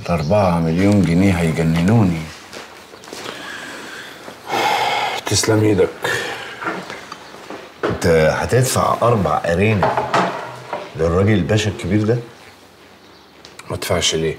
الأربعة مليون جنيه هيجننوني تسلم ايدك انت هتدفع اربع ارانب للراجل الباشا الكبير ده ما ادفعش ليه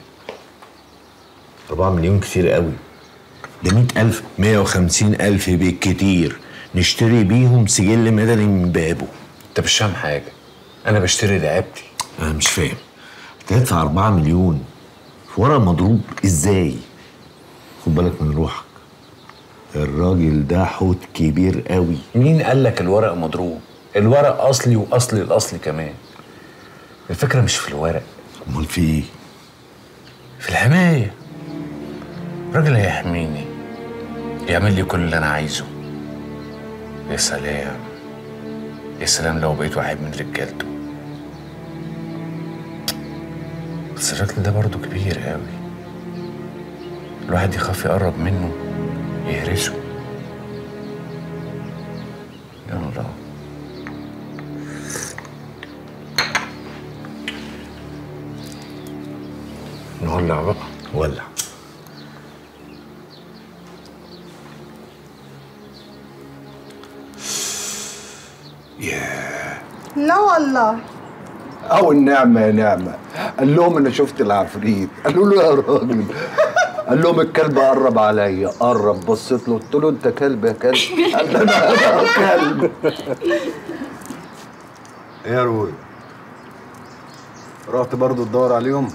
4 مليون كتير قوي ده 100000 150000 بالكتير نشتري بيهم سجل مدني من بابه انت مش فاهم حاجة أنا بشتري رقبتي انا مش فاهم هتدفع 4 مليون في ورق مضروب ازاي خد بالك من روحك الراجل ده حوت كبير قوي مين قال لك الورق مضروب؟ الورق أصلي وأصلي الأصلي كمان الفكرة مش في الورق امال في ايه في الحماية الراجل هيحميني يعمل لي كل اللي أنا عايزه يا سلام يا سلام لو بقيت واحد من رجالته بس الراجل ده برضه كبير قوي الواحد يخاف يقرب منه يهرسه يلا نولع بقى ولع لا والله او النعمه يا نعمه قال لهم انا شفت العفريت قالوا له يا راجل قال لهم الكلب قرب عليا قرب بصيت له قلت له انت كلب يا كلب قال لي انا أنا كلب ايه يا روي رحت برضو تدور عليهم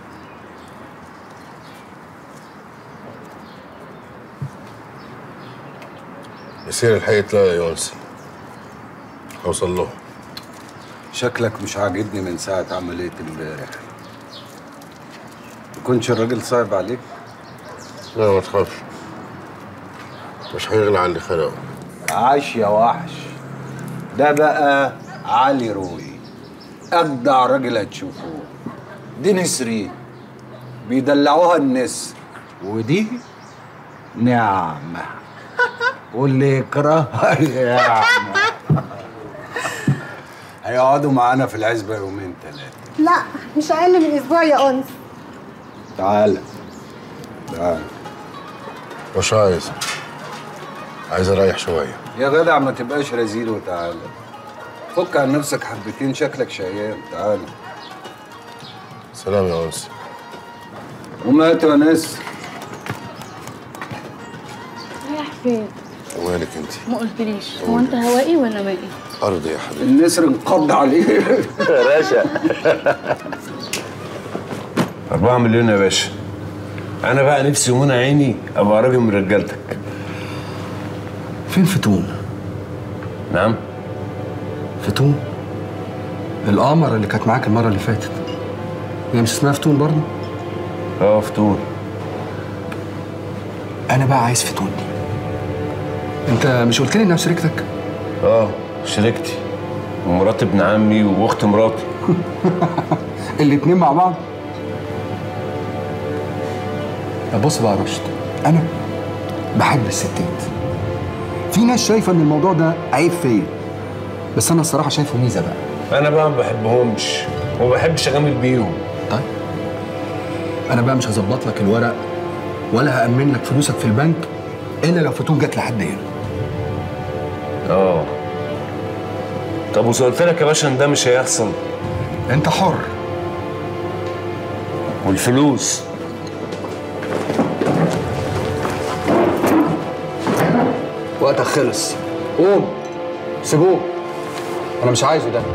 يصير الحقيقة تلاقي يا يونسي هوصل له شكلك مش عاجبني من ساعة عملية امبارح يكونش الراجل صعب عليك لا ما تخافش مش هيغلى عن اللي خلقه عاش يا وحش ده بقى علي روي اجدع راجل هتشوفوه دي نسرين بيدلعوها النسر ودي نعمة واللي يكرهها يعمة هيقعدوا معانا في العزبة يومين ثلاثة لا مش اقل من اسبوع يا انس تعالى تعالى مش عايز عايز اريح شوية يا جدع ما تبقاش رزيل وتعالى فك عن نفسك حبتين شكلك شيان تعالى سلام يا أنس ومات يا نسر رايح فين؟ ومالك انت ما قلتليش هو انت هوائي ولا مائي؟ أرضي يا حبيبي النسر انقض عليه باشا أربعة مليون يا باشا أنا بقى نفسي ومنى عيني أبقى راجل من رجالتك فين فتون؟ نعم فتون؟ القمر اللي كانت معاك المرة اللي فاتت هي مش اسمها فتون برضه؟ اه فتون أنا بقى عايز فتون دي أنت مش قلت لي إنها شريكتك؟ اه شريكتي ومرات ابن عمي واخت مراتي الاتنين مع بعض؟ طب بص بقى يا رشد أنا بحب الستات في ناس شايفة إن الموضوع ده عيب فيا بس أنا الصراحة شايفه ميزة بقى انا بقى ما بحبهمش وما بحبش اجامل بيهم طيب انا بقى مش هظبط لك الورق ولا هامن لك فلوسك في البنك الا لو فتون جت لحد هنا اه طب وقلت لك يا باشا ان ده مش هيحصل انت حر والفلوس وقتك خلص قوم سيبوه انا مش عايزه ده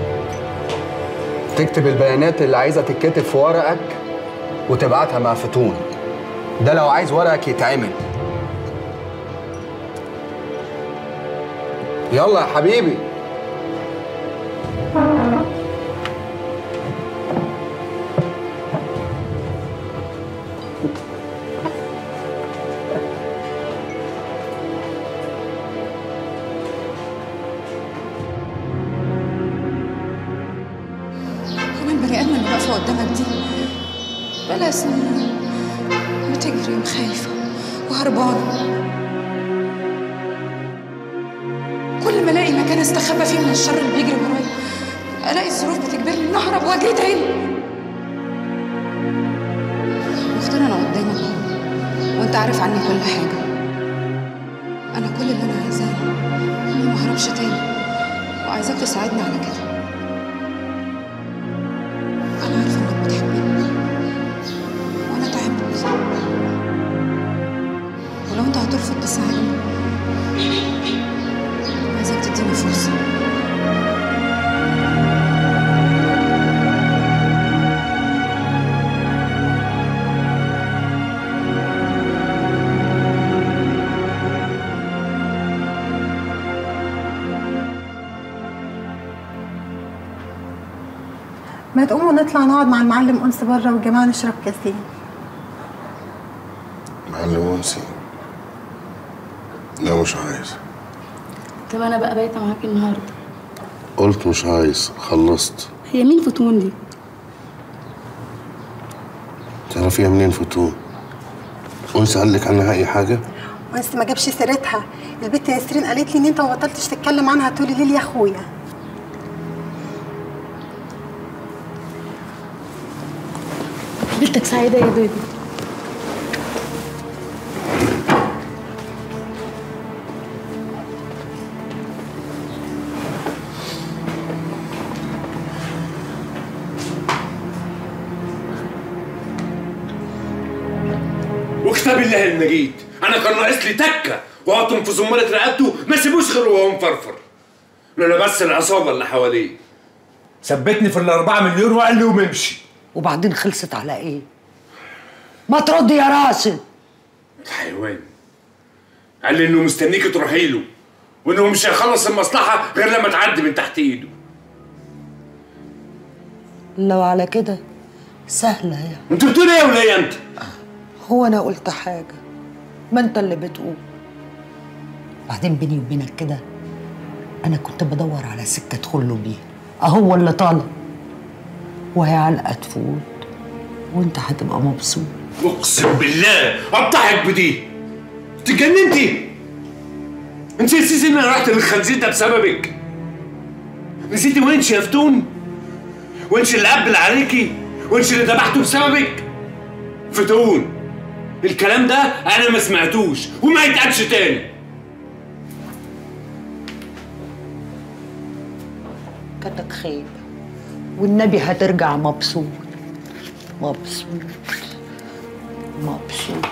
تكتب البيانات اللي عايزه تتكتب في ورقك وتبعتها مع فتون ده لو عايز ورقك يتعمل يلا يا حبيبي هو البني ادم اللي واقفه قدامك دي بلا سنين بتجري وخايفه وهربانه كل ما الاقي مكان استخبى فيه من الشر اللي بيجري ورايا الاقي الظروف بتجبرني اني اهرب واجري تاني مختار انا قدامك اهو وانت عارف عني كل حاجه انا كل اللي انا عايزاه اني ما اهربش تاني وعايزاك تساعدني على كده انا عارفه انك بتحبني وانا تعبت ولو انت هترفض تساعدني عايزاك تديني فرصه ما تقوموا نطلع نقعد مع المعلم أنس بره والجماعة نشرب كاسين معلم انسي لا مش عايز طب انا بقى بايته معاك النهارده قلت مش عايز خلصت هي مين فتون دي تعرفيها منين فتون انسي قال لك عنها اي حاجه أنس ما جابش سيرتها البت ياسرين قالت لي إن أنت ما بطلتش تتكلم عنها طول الليل يا أخويا بنتك سعيده يا بيبي وكتاب الله المجيد انا كان ناقص لي تكه واقطم في زمالة رقبته ما سيبوش غير وهو مفرفر لولا بس العصابه اللي حواليه ثبتني في الأربعة مليون وقال لي قوم امشي وبعدين خلصت على ايه؟ ما ترد يا راشد حيوان قال لي انه مستنيك تروحي له وانه مش هيخلص المصلحه غير لما تعدي من تحت ايده لو على كده سهلة يا انت بتقول ايه يا وليه انت هو انا قلت حاجة ما انت اللي بتقول بعدين بيني وبينك كده انا كنت بدور على سكة ادخل له بيها اهو اللي طالع وهي علقة تفوت وانت هتبقى مبسوط اقسم بالله اضحك بدي تجننتي انت نسيتي ان انا رحت للخنزير ده بسببك نسيتي وينش يا فتون وينش اللي قبل عليكي وينش اللي ذبحته بسببك فتون الكلام ده انا ما سمعتوش وما يتقالش تاني كتك خيبة والنبي هترجع مبسوط مبسوط مبسوط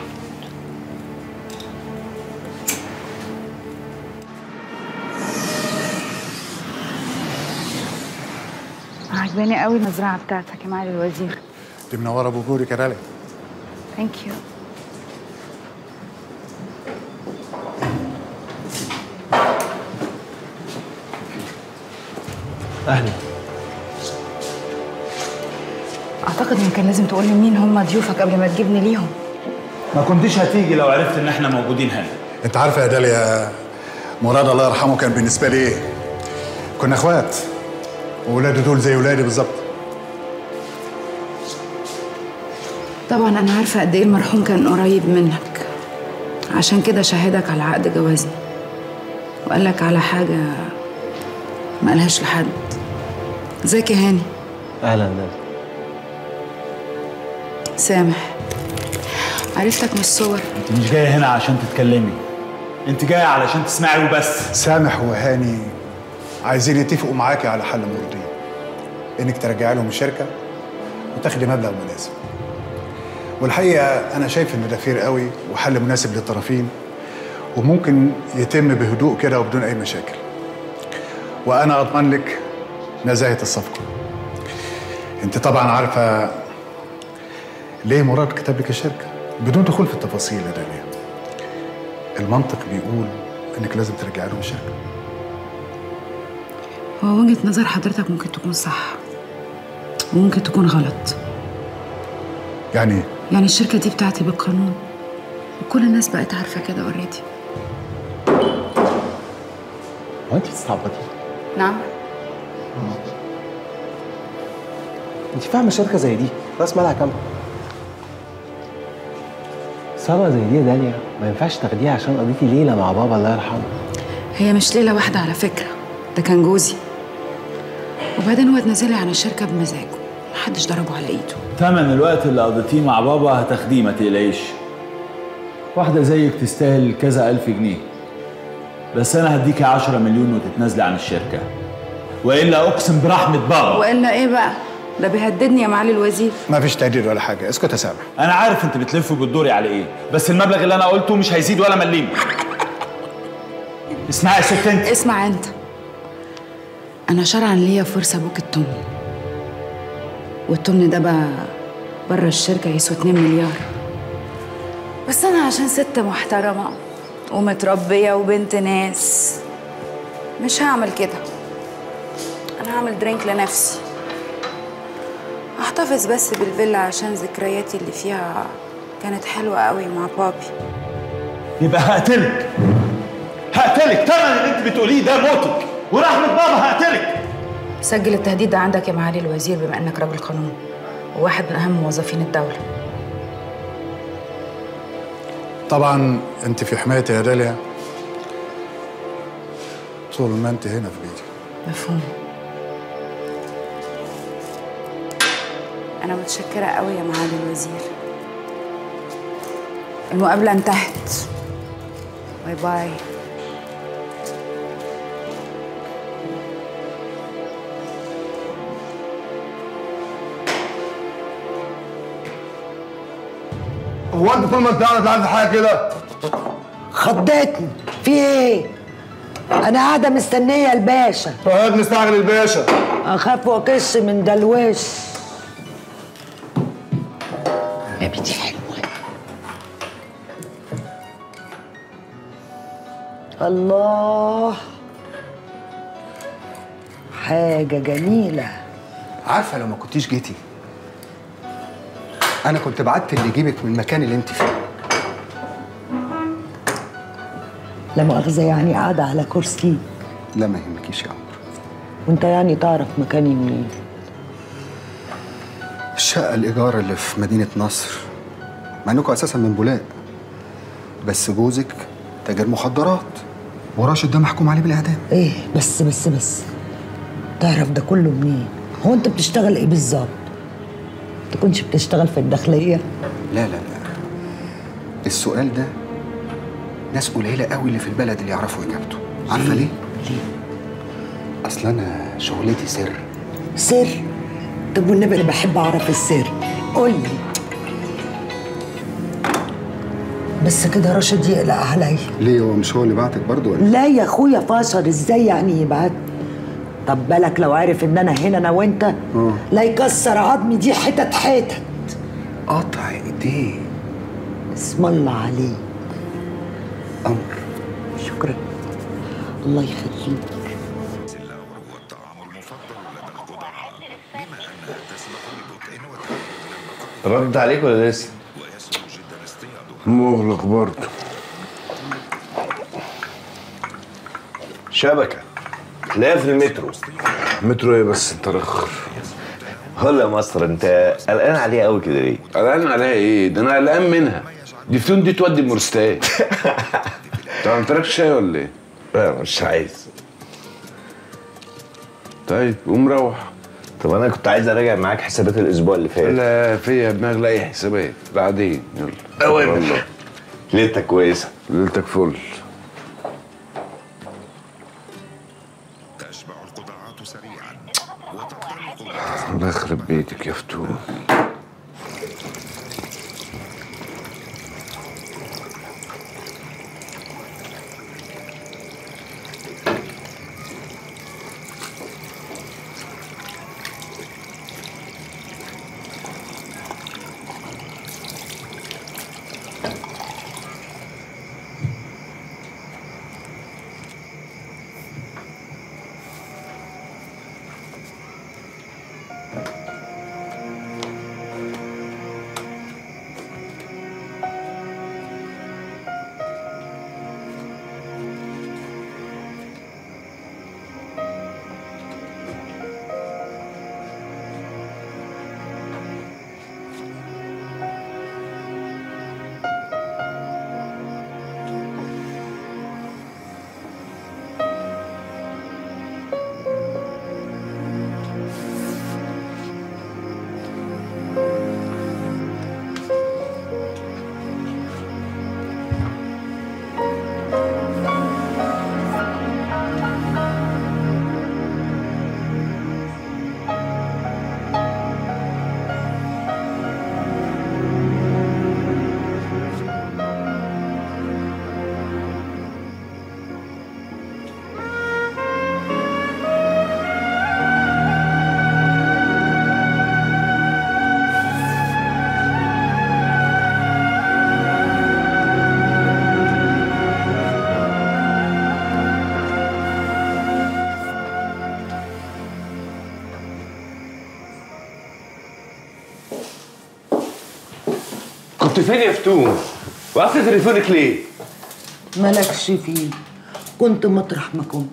عجباني قوي المزرعه بتاعتك يا معالي الوزير دي منوره بوجودك يا رالي ثانك يو اهلا اعتقد ان كان لازم تقول لي مين هم ضيوفك قبل ما تجيبني ليهم ما كنتش هتيجي لو عرفت ان احنا موجودين هنا انت عارفه يا داليا مراد الله يرحمه كان بالنسبه لي ايه كنا اخوات وولاده دول زي ولادي بالظبط طبعا انا عارفه قد ايه المرحوم كان قريب منك عشان كده شهدك على عقد جوازنا وقال لك على حاجه ما قالهاش لحد ازيك يا هاني اهلا ناس سامح عرفتك من الصور انت مش جايه هنا عشان تتكلمي انت جايه علشان تسمعي وبس سامح وهاني عايزين يتفقوا معاكي على حل مرضي انك ترجعي لهم الشركه وتاخدي مبلغ مناسب والحقيقه انا شايف ان ده فير قوي وحل مناسب للطرفين وممكن يتم بهدوء كده وبدون اي مشاكل وانا اضمن لك نزاهه الصفقه انت طبعا عارفه ليه مراد كتب لك الشركه بدون دخول في التفاصيل يا داليا المنطق بيقول انك لازم ترجعي لهم الشركه هو وجهه نظر حضرتك ممكن تكون صح وممكن تكون غلط يعني إيه؟ يعني الشركه دي بتاعتي بالقانون وكل الناس بقت عارفه كده اوريدي هو انت بتستعبطي نعم انت فاهمه شركه زي دي راس مالها كام ثروه زي دي يا داليا ما ينفعش تاخديها عشان قضيتي ليله مع بابا الله يرحمه هي مش ليله واحده على فكره ده كان جوزي وبعدين هو اتنازل لي عن الشركه بمزاجه محدش ضربه على ايده تمن الوقت اللي قضيتيه مع بابا هتاخديه ما تقلقيش واحدة زيك تستاهل كذا ألف جنيه بس أنا هديكي عشرة مليون وتتنازلي عن الشركة وإلا أقسم برحمة بابا والا ايه بقى ده بيهددني يا معالي الوزير ما فيش تهديد ولا حاجه اسكت يا سامح أنا عارف أنت بتلف وبتدوري على إيه بس المبلغ اللي أنا قلته مش هيزيد ولا مليم اسمعي يا ست أنت اسمع انت انا شرعا ليا فرصه ابوك التمن والتمن ده بقى بره الشركه يسوى 2 مليار بس انا عشان ست محترمه ومتربيه وبنت ناس مش هعمل كده انا هعمل درينك لنفسي احتفظ بس بالفيلا عشان ذكرياتي اللي فيها كانت حلوه قوي مع بابي يبقى هقتلك هقتلك تمن اللي أنت بتقوليه ده موتك ورحمة بابا هقتلك سجل التهديد ده عندك يا معالي الوزير بما انك راجل قانون وواحد من اهم موظفين الدوله طبعا انت في حمايتي يا داليا طول ما انت هنا في بيتي مفهوم انا متشكره قوي يا معالي الوزير المقابله انتهت باي باي هو انت طول ما انت قاعد عندي حاجه كده خضتني في ايه انا قاعده مستنيه الباشا فؤاد مستعجل الباشا اخاف واكش من دلوش يا بنتي حلوه الله حاجه جميله عارفه لو ما كنتيش جيتي انا كنت بعت اللي يجيبك من المكان اللي انت فيه لا مؤاخذه يعني قاعده على كرسي لا ما يهمكيش يا عمر وانت يعني تعرف مكاني منين الشقه الايجار اللي في مدينه نصر مع انكم اساسا من بولاق بس جوزك تاجر مخدرات وراشد ده محكوم عليه بالاعدام ايه بس بس بس تعرف ده كله منين هو انت بتشتغل ايه بالظبط تكونش بتشتغل في الداخليه لا لا لا السؤال ده ناس قليله قوي اللي في البلد اللي يعرفوا اجابته عارفه ليه ليه اصل انا شغلتي سر سر طب والنبي انا بحب اعرف السر قول لي بس كده راشد يقلق عليا ليه هو مش هو اللي بعتك برضه ولا لا يا اخويا فاشر ازاي يعني يبعت طب بالك لو عارف ان انا هنا انا وانت اه لا يكسر عظمي دي حتت حتت قطع ايديه اسم الله عليك امر شكرا الله يخليك رد عليك ولا لسه؟ مغلق برضه شبكة تلاقيها في المترو مترو ايه بس انت رخر ولا مصر انت قلقان عليها قوي كده ليه؟ قلقان عليها ايه؟ ده انا قلقان منها دي فتون دي تودي المورستان انت ما عملتلكش شاي ولا ايه؟ لا مش عايز طيب قوم روح طب انا كنت عايز اراجع معاك حسابات الاسبوع اللي فات لا فيا دماغ اي حسابات بعدين يلا أوامر. والله. ليلتك كويسة ليلتك فل الله يخرب بيتك يا فتون كنت فين يا فتون؟ وقفت تليفونك ليه؟ مالكش فيه كنت مطرح ما كنت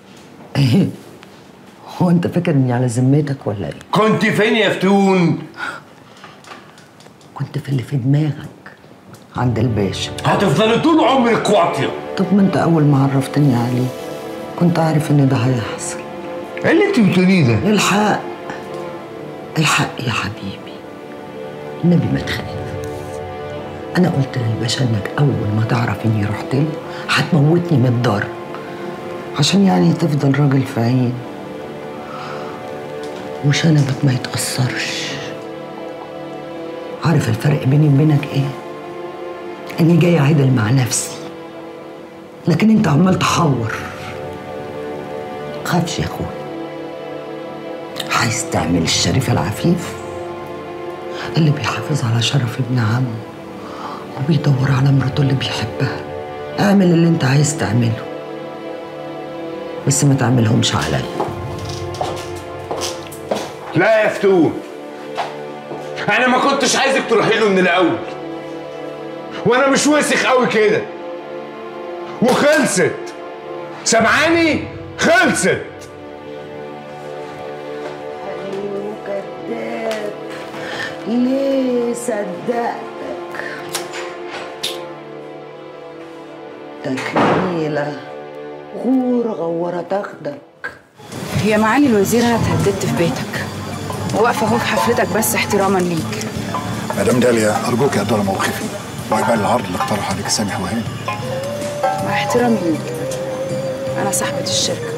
هو انت فاكر اني على ذمتك ولا ايه؟ كنت فين يا فتون؟ كنت في اللي في دماغك عند الباشا هتفضلي طول عمرك واطيه طب ما انت اول ما عرفتني عليه كنت عارف ان ده هيحصل ايه اللي انت بتقوليه ده؟ الحق الحق يا حبيبي النبي ما تخاف انا قلت للباشا انك اول ما تعرف اني رحت له هتموتني من الضرب عشان يعني تفضل راجل في عين وشنبك ما يتأثرش عارف الفرق بيني وبينك ايه؟ اني جاي عدل مع نفسي لكن انت عمال تحور خافش يا اخويا عايز تعمل الشريف العفيف اللي بيحافظ على شرف ابن عمه وبيدور على مراته اللي بيحبها اعمل اللي انت عايز تعمله بس ما تعملهمش عليا لا يا فتون انا ما كنتش عايزك تروحي له من الاول وانا مش وسخ قوي كده وخلصت سامعاني خلصت كذاب ليه صدقتك تكميلة غور غورة تاخدك هي معالي الوزير انا اتهددت في بيتك وواقفه اهو في حفلتك بس احتراما ليك مدام داليا ارجوك يا على موقفي ويبان العرض اللي اقترح عليك سامح وهاني مع احترامي ليك انا صاحبه الشركه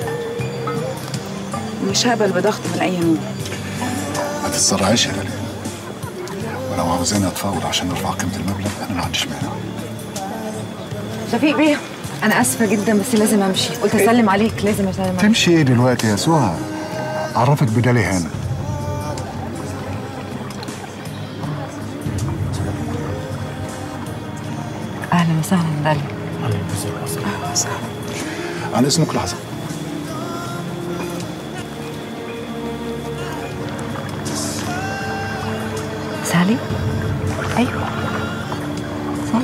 مش هقبل بضغط من اي نوع ما تتسرعيش يا داليا ولو عاوزاني اتفاوض عشان نرفع قيمه المبلغ انا ما عنديش مانع شفيق بيه انا اسفه جدا بس لازم امشي قلت اسلم عليك لازم اسلم عليك تمشي ايه دلوقتي يا سهى عرفك بداليا هنا اهلا وسهلا داليا اهلا وسهلا عن اسمك لحظه سالي ايوه صح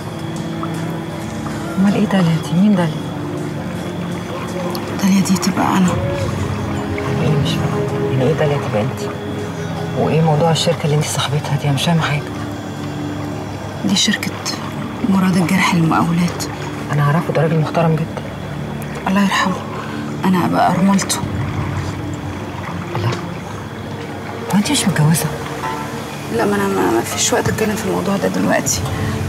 امال ايه داليا دي مين داليا داليا دي تبقى انا ايه مش فاهمه يعني ايه داليا تبقى انت وايه موضوع الشركه اللي انت صاحبتها دي انا مش فاهمه حاجه دي شركه مراد الجرح للمقاولات انا اعرفه ده راجل محترم جدا الله يرحمه انا ابقى ارملته هو انت مش متجوزه لا ما انا ما ما فيش وقت اتكلم في الموضوع ده دلوقتي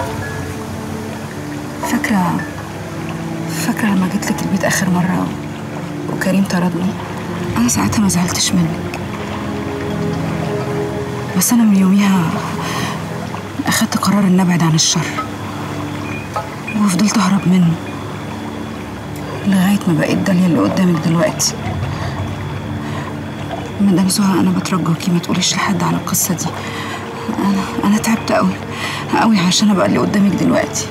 فاكره فاكره لما جيت لك البيت اخر مره وكريم طردني انا ساعتها ما زعلتش منك بس انا من يوميها اخدت قرار ان ابعد عن الشر وفضلت اهرب منه لغايه ما بقيت داليا اللي قدامك دلوقتي مدام سهى انا بترجوكي ما تقوليش لحد على القصه دي انا انا تعبت قوي قوي عشان ابقى اللي قدامك دلوقتي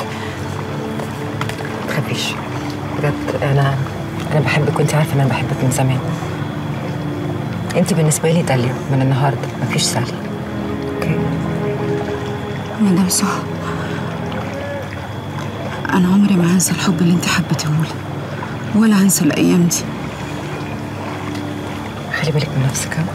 ما تخافيش بجد انا انا بحبك وانت عارفه ان انا بحبك من زمان انت بالنسبه لي داليا من النهارده مفيش سالي مدام سهى انا عمري ما هنسى الحب اللي انت حبيتهولي ولا هنسى الايام دي خلي بالك من نفسك ها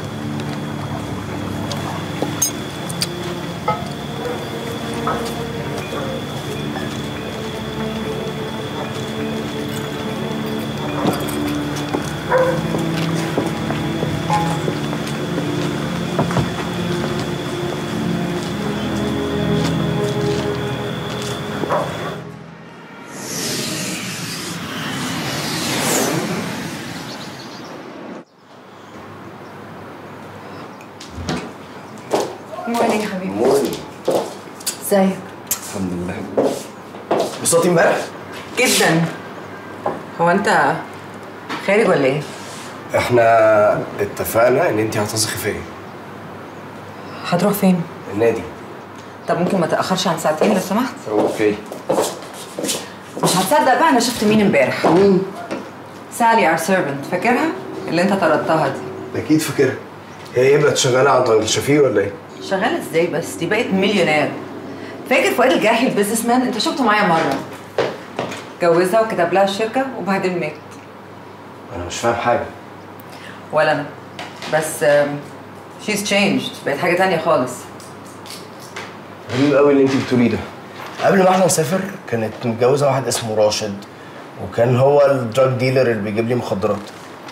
مورنينج يا حبيبي مورنينج ازيك الحمد لله بصوتي امبارح جدا هو انت خارج ولا ايه احنا اتفقنا ان انت هتثقي فيا هتروح فين النادي طب ممكن ما تاخرش عن ساعتين لو سمحت اوكي مش هتصدق بقى انا شفت مين امبارح مين سالي ار سيرفنت فاكرها اللي انت طردتها دي اكيد فاكرها هي ايه بقت شغاله عند انكل شفيق ولا ايه؟ شغالة ازاي بس دي بقت مليونير فاكر فؤاد الجاحي البيزنس مان انت شفته معايا مرة جوزها وكتب لها الشركة وبعدين مات انا مش فاهم حاجه ولا انا بس شيز تشينجد بقت حاجة تانية خالص غريب قوي اللي انت بتقوليه ده قبل ما احنا نسافر كانت متجوزه واحد اسمه راشد وكان هو الدراج ديلر اللي بيجيب لي مخدرات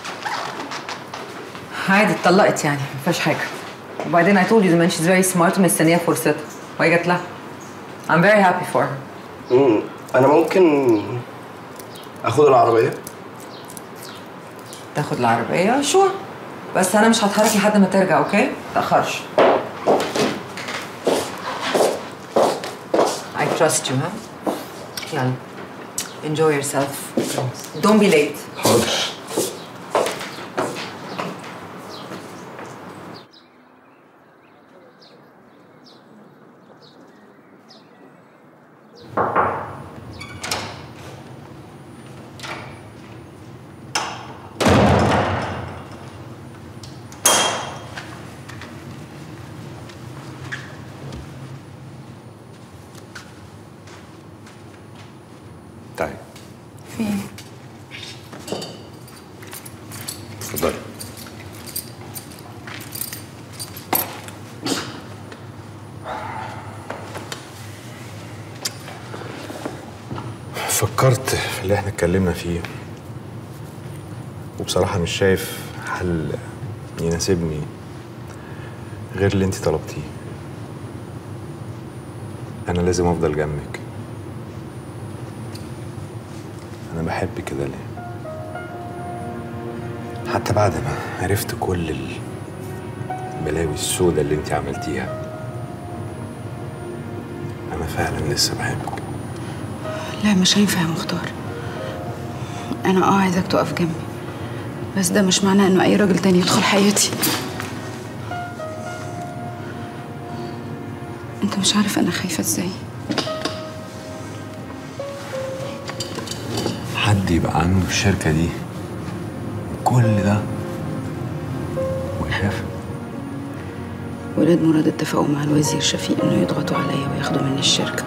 عادي اتطلقت يعني ما فيهاش حاجة وبعدين I told you زمان she's very smart ومستنية فرصتها وهي جات لها I'm very happy for her امم انا ممكن اخد العربيه تاخد العربية شو بس أنا مش هتحرك لحد ما ترجع أوكي؟ متأخرش I trust you ها؟ يلا enjoy yourself don't be late حاضر طيب في ايه؟ اتفضلي فكرت في اللي احنا اتكلمنا فيه وبصراحة مش شايف حل يناسبني غير اللي انت طلبتيه انا لازم افضل جنبك انا بحبك كده ليه حتى بعد ما عرفت كل البلاوي السوداء اللي انت عملتيها انا فعلا لسه بحبك لا مش هينفع يا مختار انا اه عايزك تقف جنبي بس ده مش معناه انه اي راجل تاني يدخل حياتي انت مش عارف انا خايفه ازاي حد يبقى عنده الشركة دي كل ده ويخاف ولاد مراد اتفقوا مع الوزير شفيق انه يضغطوا عليا وياخدوا مني الشركه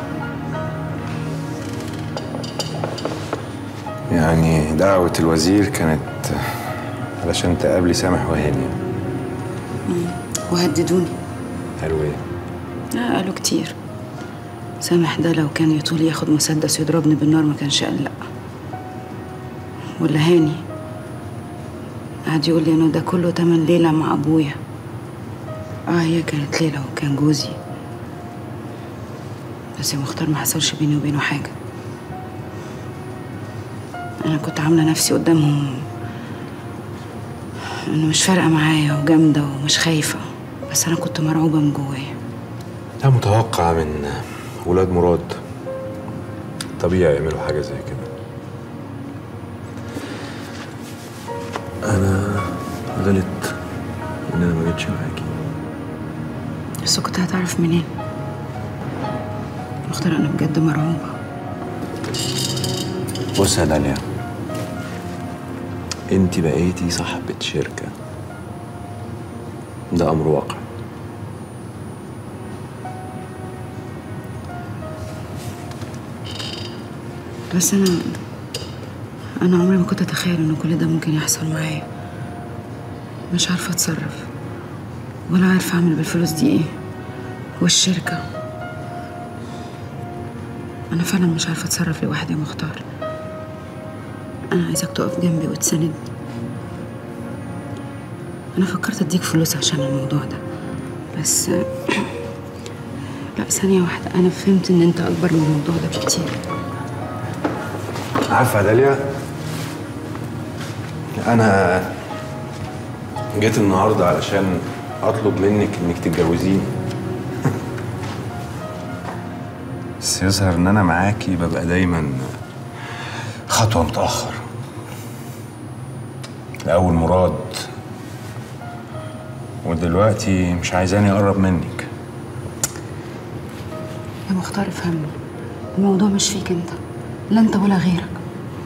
يعني دعوة الوزير كانت علشان تقابلي سامح وهاني مم. وهددوني قالوا ايه؟ آه قالوا كتير سامح ده لو كان يطول ياخد مسدس يضربني بالنار ما كانش قال لا ولا هاني قعد يقول لي انه ده كله تمن ليلة مع ابويا اه هي كانت ليلة وكان جوزي بس يا مختار ما حصلش بيني وبينه حاجة انا كنت عاملة نفسي قدامهم انه مش فارقة معايا وجامدة ومش خايفة بس انا كنت مرعوبة من جوايا ده متوقع من ولاد مراد طبيعي يعملوا حاجة زي كده أنا غلط إن أنا ما جيتش معاكي بس كنت هتعرف منين مختار انا بجد مرعوبة بص يا داليا انت بقيتي صاحبة شركة ده أمر واقع بس انا انا عمري ما كنت اتخيل ان كل ده ممكن يحصل معايا مش عارفه اتصرف ولا عارفه اعمل بالفلوس دي ايه والشركه انا فعلا مش عارفه اتصرف لوحدي يا مختار انا عايزك تقف جنبي وتساندني انا فكرت اديك فلوس عشان الموضوع ده بس لا ثانيه واحده انا فهمت ان انت اكبر من الموضوع ده بكتير عارفة يا داليا أنا جيت النهاردة علشان أطلب منك إنك تتجوزيني بس يظهر إن أنا معاكي ببقى دايما خطوة متأخر الأول مراد ودلوقتي مش عايزاني أقرب منك يا مختار افهمني الموضوع مش فيك انت لا انت ولا غيرك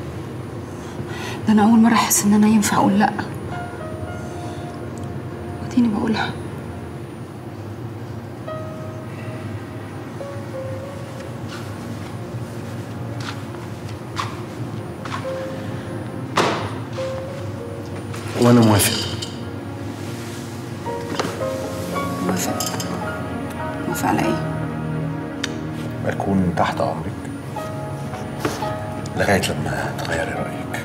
ده انا اول مره احس ان انا ينفع اقول لا اديني بقولها وانا موافق موافق موافق على ايه؟ بكون تحت امرك لغايه لما تغيري رايك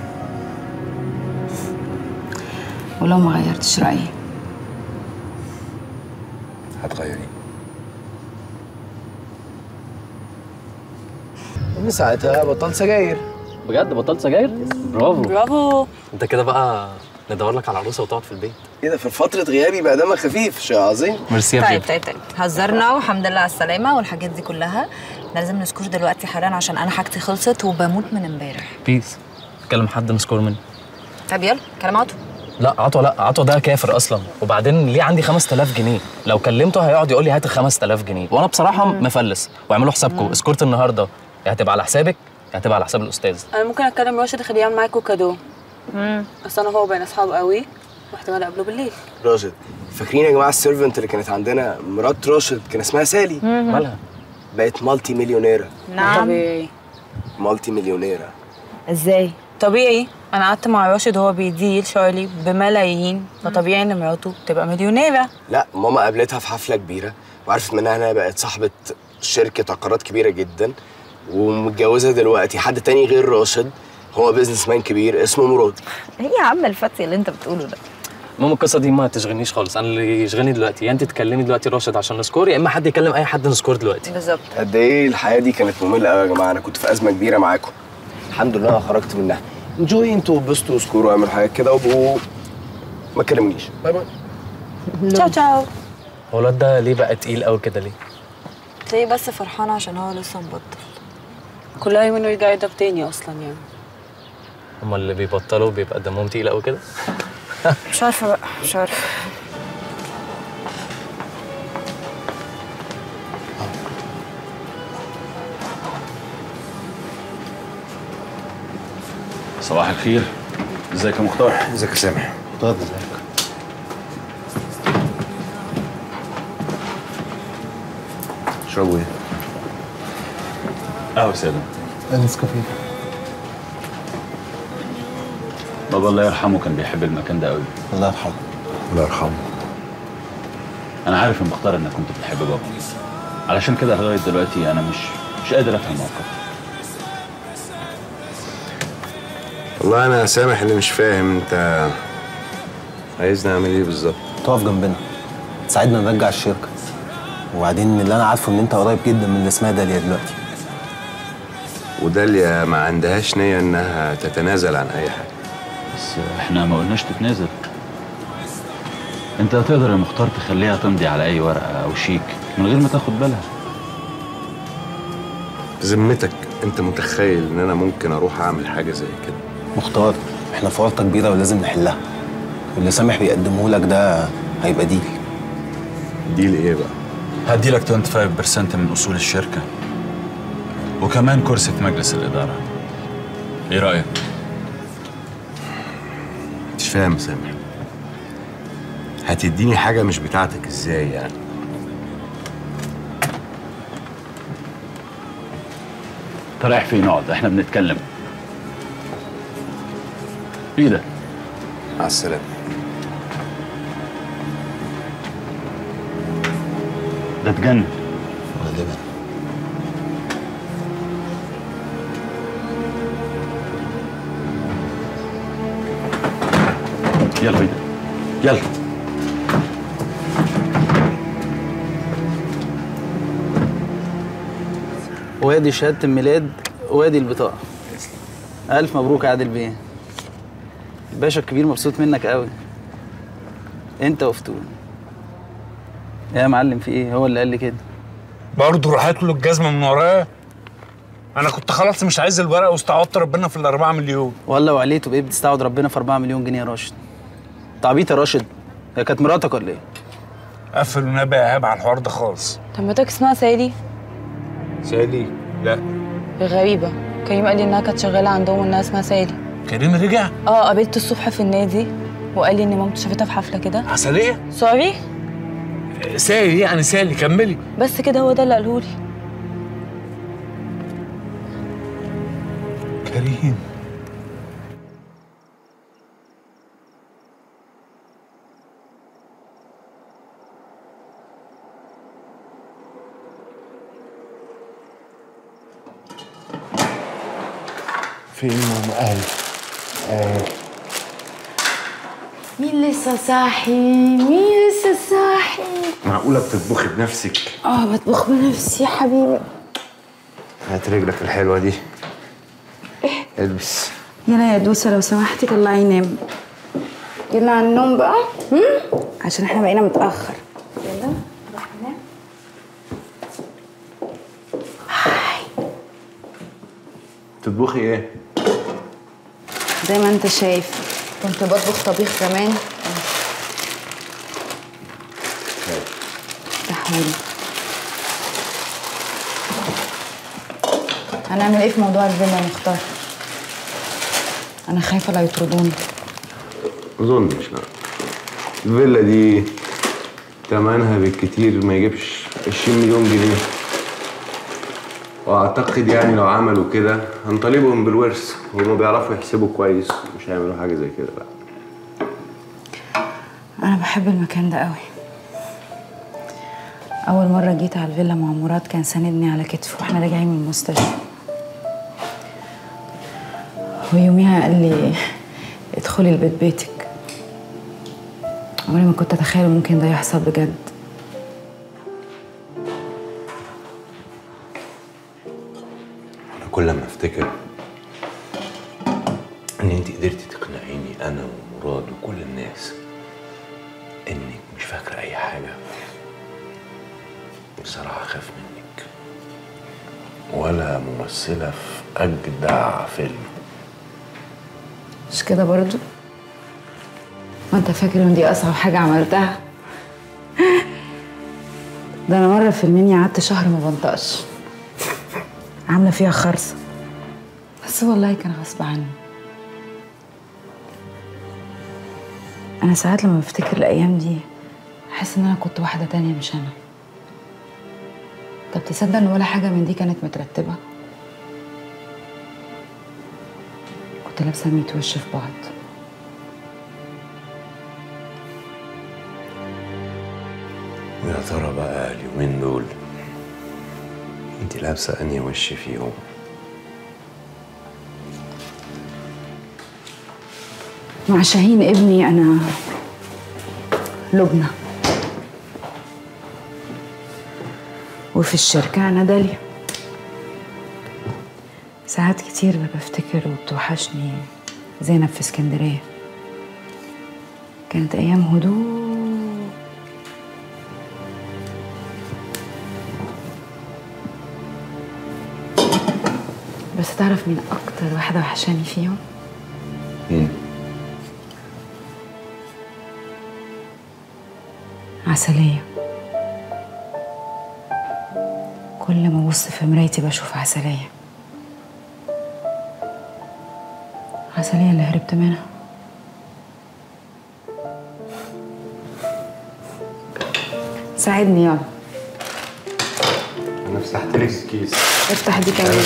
ولو ما غيرتش رأيي هتغيري من ساعتها بطلت سجاير بجد بطلت سجاير؟ برافو برافو انت كده بقى ندور لك على عروسه وتقعد في البيت ايه ده في فترة غيابي بقى دمك خفيف شيء عظيم ميرسي يا طيب بجد طيب طيب هزرنا والحمد لله على السلامة والحاجات دي كلها احنا لازم نسكور دلوقتي حالا عشان انا حاجتي خلصت وبموت من امبارح بيس كلم حد نسكور منه طب يلا كلام عطو لا عطوه لا عطوه ده كافر اصلا وبعدين ليه عندي 5000 جنيه لو كلمته هيقعد يقول لي هات ال 5000 جنيه وانا بصراحه مفلس واعملوا حسابكم سكورت النهارده يا هتبقى على حسابك يا هتبقى على حساب الاستاذ انا ممكن اتكلم راشد اخليه يعمل معاكوا كادو امم اصل انا هو بين اصحاب قوي واحتمال اقابله بالليل راشد فاكرين يا جماعة السيرفنت اللي كانت عندنا مرات راشد كان اسمها سالي مالها بقت مالتي مليونيرة نعم طبيعي مالتي مليونيرة ازاي طبيعي انا قعدت مع راشد وهو بيديل شارلي بملايين فطبيعي ان مراته تبقى مليونيره لا ماما قابلتها في حفلة كبيرة وعرفت منها انها بقت صاحبة شركة عقارات كبيرة جدا ومتجوزة دلوقتي حد تاني غير راشد هو بيزنس مان كبير اسمه مراد ايه يا عم الفتي اللي انت بتقوله ده المهم القصه دي ما تشغلنيش خالص انا اللي يشغلني دلوقتي يا انت تكلمي دلوقتي راشد عشان نسكور يا اما حد يكلم اي حد نسكور دلوقتي بالظبط قد ايه الحياة دي كانت مملة قوي يا جماعة انا كنت في أزمة كبيرة معاكم الحمد لله أنا خرجت منها انجوي انتوا وبسطوا وسكوروا واعملوا حاجات كده وابقوا ما تكلمنيش باي باي تشاو تشاو هو الواد ده ليه بقى تقيل قوي كده ليه؟ تلاقيه بس فرحان عشان هو لسه مبطل كلها يوم انه يرجع يضرب تاني اصلا يعني هما اللي بيبطلوا بيبقى دمهم تقيل قوي كده مش عارفه بقى مش عارفه صباح الخير ازيك يا مختار ازيك يا سامح اتفضل ازيك اشربوا ايه؟ قهوه ساده نسكافيه بابا الله يرحمه كان بيحب المكان ده قوي الله يرحمه الله يرحمه انا عارف يا مختار انك كنت بتحب بابا علشان كده لغايه دلوقتي انا مش مش قادر افهم موقفك والله انا سامح اللي مش فاهم انت عايزني اعمل ايه بالظبط تقف جنبنا تساعدنا نرجع الشركه وبعدين اللي انا عارفه ان انت قريب جدا من اللي اسمها داليا دلوقتي وداليا ما عندهاش نية انها تتنازل عن اي حاجة بس احنا ما قلناش تتنازل انت هتقدر يا مختار تخليها تمضي على اي ورقه او شيك من غير ما تاخد بالها بذمتك انت متخيل ان انا ممكن اروح اعمل حاجة زي كده مختار احنا في ورطه كبيره ولازم نحلها واللي سامح بيقدمه لك ده هيبقى ديل ديل ايه بقى هدي لك 25% من اصول الشركه وكمان كرسي في مجلس الاداره ايه رايك مش فاهم سامح هتديني حاجة مش بتاعتك ازاي يعني انت رايح فين اقعد احنا بنتكلم ايه ده مع السلامة ده اتجنن غالبا يلا بينا يلا وادي شهادة الميلاد وادي البطاقة ألف مبروك يا عادل بيه الباشا الكبير مبسوط منك قوي أنت وفتون يا معلم في إيه هو اللي قال لي كده برضه راحت له الجزمه من ورايا انا كنت خلاص مش عايز الورق واستعوضت ربنا في الأربعة مليون ولا وعليته بإيه بتستعوض ربنا في 4 مليون جنيه يا راشد أنت عبيط يا راشد هي كانت مراتك ولا إيه؟ قفل ونبي يا ايهاب على الحوار ده خالص طب مراتك اسمها سالي سالي لا غريبه كريم قال لي انها كانت شغاله عندهم وانها اسمها سالي كريم رجع اه قابلته الصبح في النادي وقال لي ان مامته شافتها في حفله كده عسليه سوري سالي يعني سالي كملي بس كده هو ده اللي قاله لي كريم فين ماما اهلي آه. مين لسه صاحي مين لسه صاحي معقولة بتطبخي بنفسك؟ اه بطبخ بنفسي يا حبيبي هات رجلك الحلوة دي البس يلا يا دوسة لو سمحتي طلعي نام يلا على النوم بقى هم؟ عشان احنا بقينا متأخر يلا روح نام تطبخي ايه؟ زي ما انت شايف كنت بطبخ طبيخ زمان تحولي هنعمل ايه في موضوع الفيلا يا مختار انا خايفه لا يطردوني اظنش لا الفيلا دي تمنها بالكتير ما يجيبش 20 مليون جنيه واعتقد يعني لو عملوا كده هنطالبهم بالورث هما بيعرفوا يحسبوا كويس مش هيعملوا حاجه زي كده لا انا بحب المكان ده قوي اول مره جيت على الفيلا مع مراد كان ساندني على كتفه واحنا راجعين من المستشفى ويوميها قال لي ادخلي البيت بيتك عمري ما كنت اتخيل ممكن ده يحصل بجد انا كل ما افتكر ان انت قدرتي تقنعيني انا ومراد وكل الناس انك مش فاكره اي حاجه بصراحه خاف منك ولا ممثله في اجدع فيلم مش كده برضو ما انت فاكر ان دي اصعب حاجه عملتها ده انا مره في المنيا قعدت شهر ما بنطقش عامله فيها خرصه بس والله كان غصب عني انا ساعات لما بفتكر الايام دي احس ان انا كنت واحده تانية مش انا طب تصدق ان ولا حاجه من دي كانت مترتبه كنت لابسه ميت وش في بعض ويا ترى بقى اليومين دول انت لابسه انهي وش فيهم مع شاهين ابني انا لبنى وفي الشركة أنا داليا ساعات كتير بفتكر وبتوحشني زينب في اسكندرية كانت أيام هدوء بس تعرف مين أكتر واحدة وحشاني فيهم؟ مين؟ عسلية كل ما أبص في مرايتي بشوف عسلية عسلية اللي هربت منها ساعدني يلا انا فتحت لك الكيس افتح دي كمان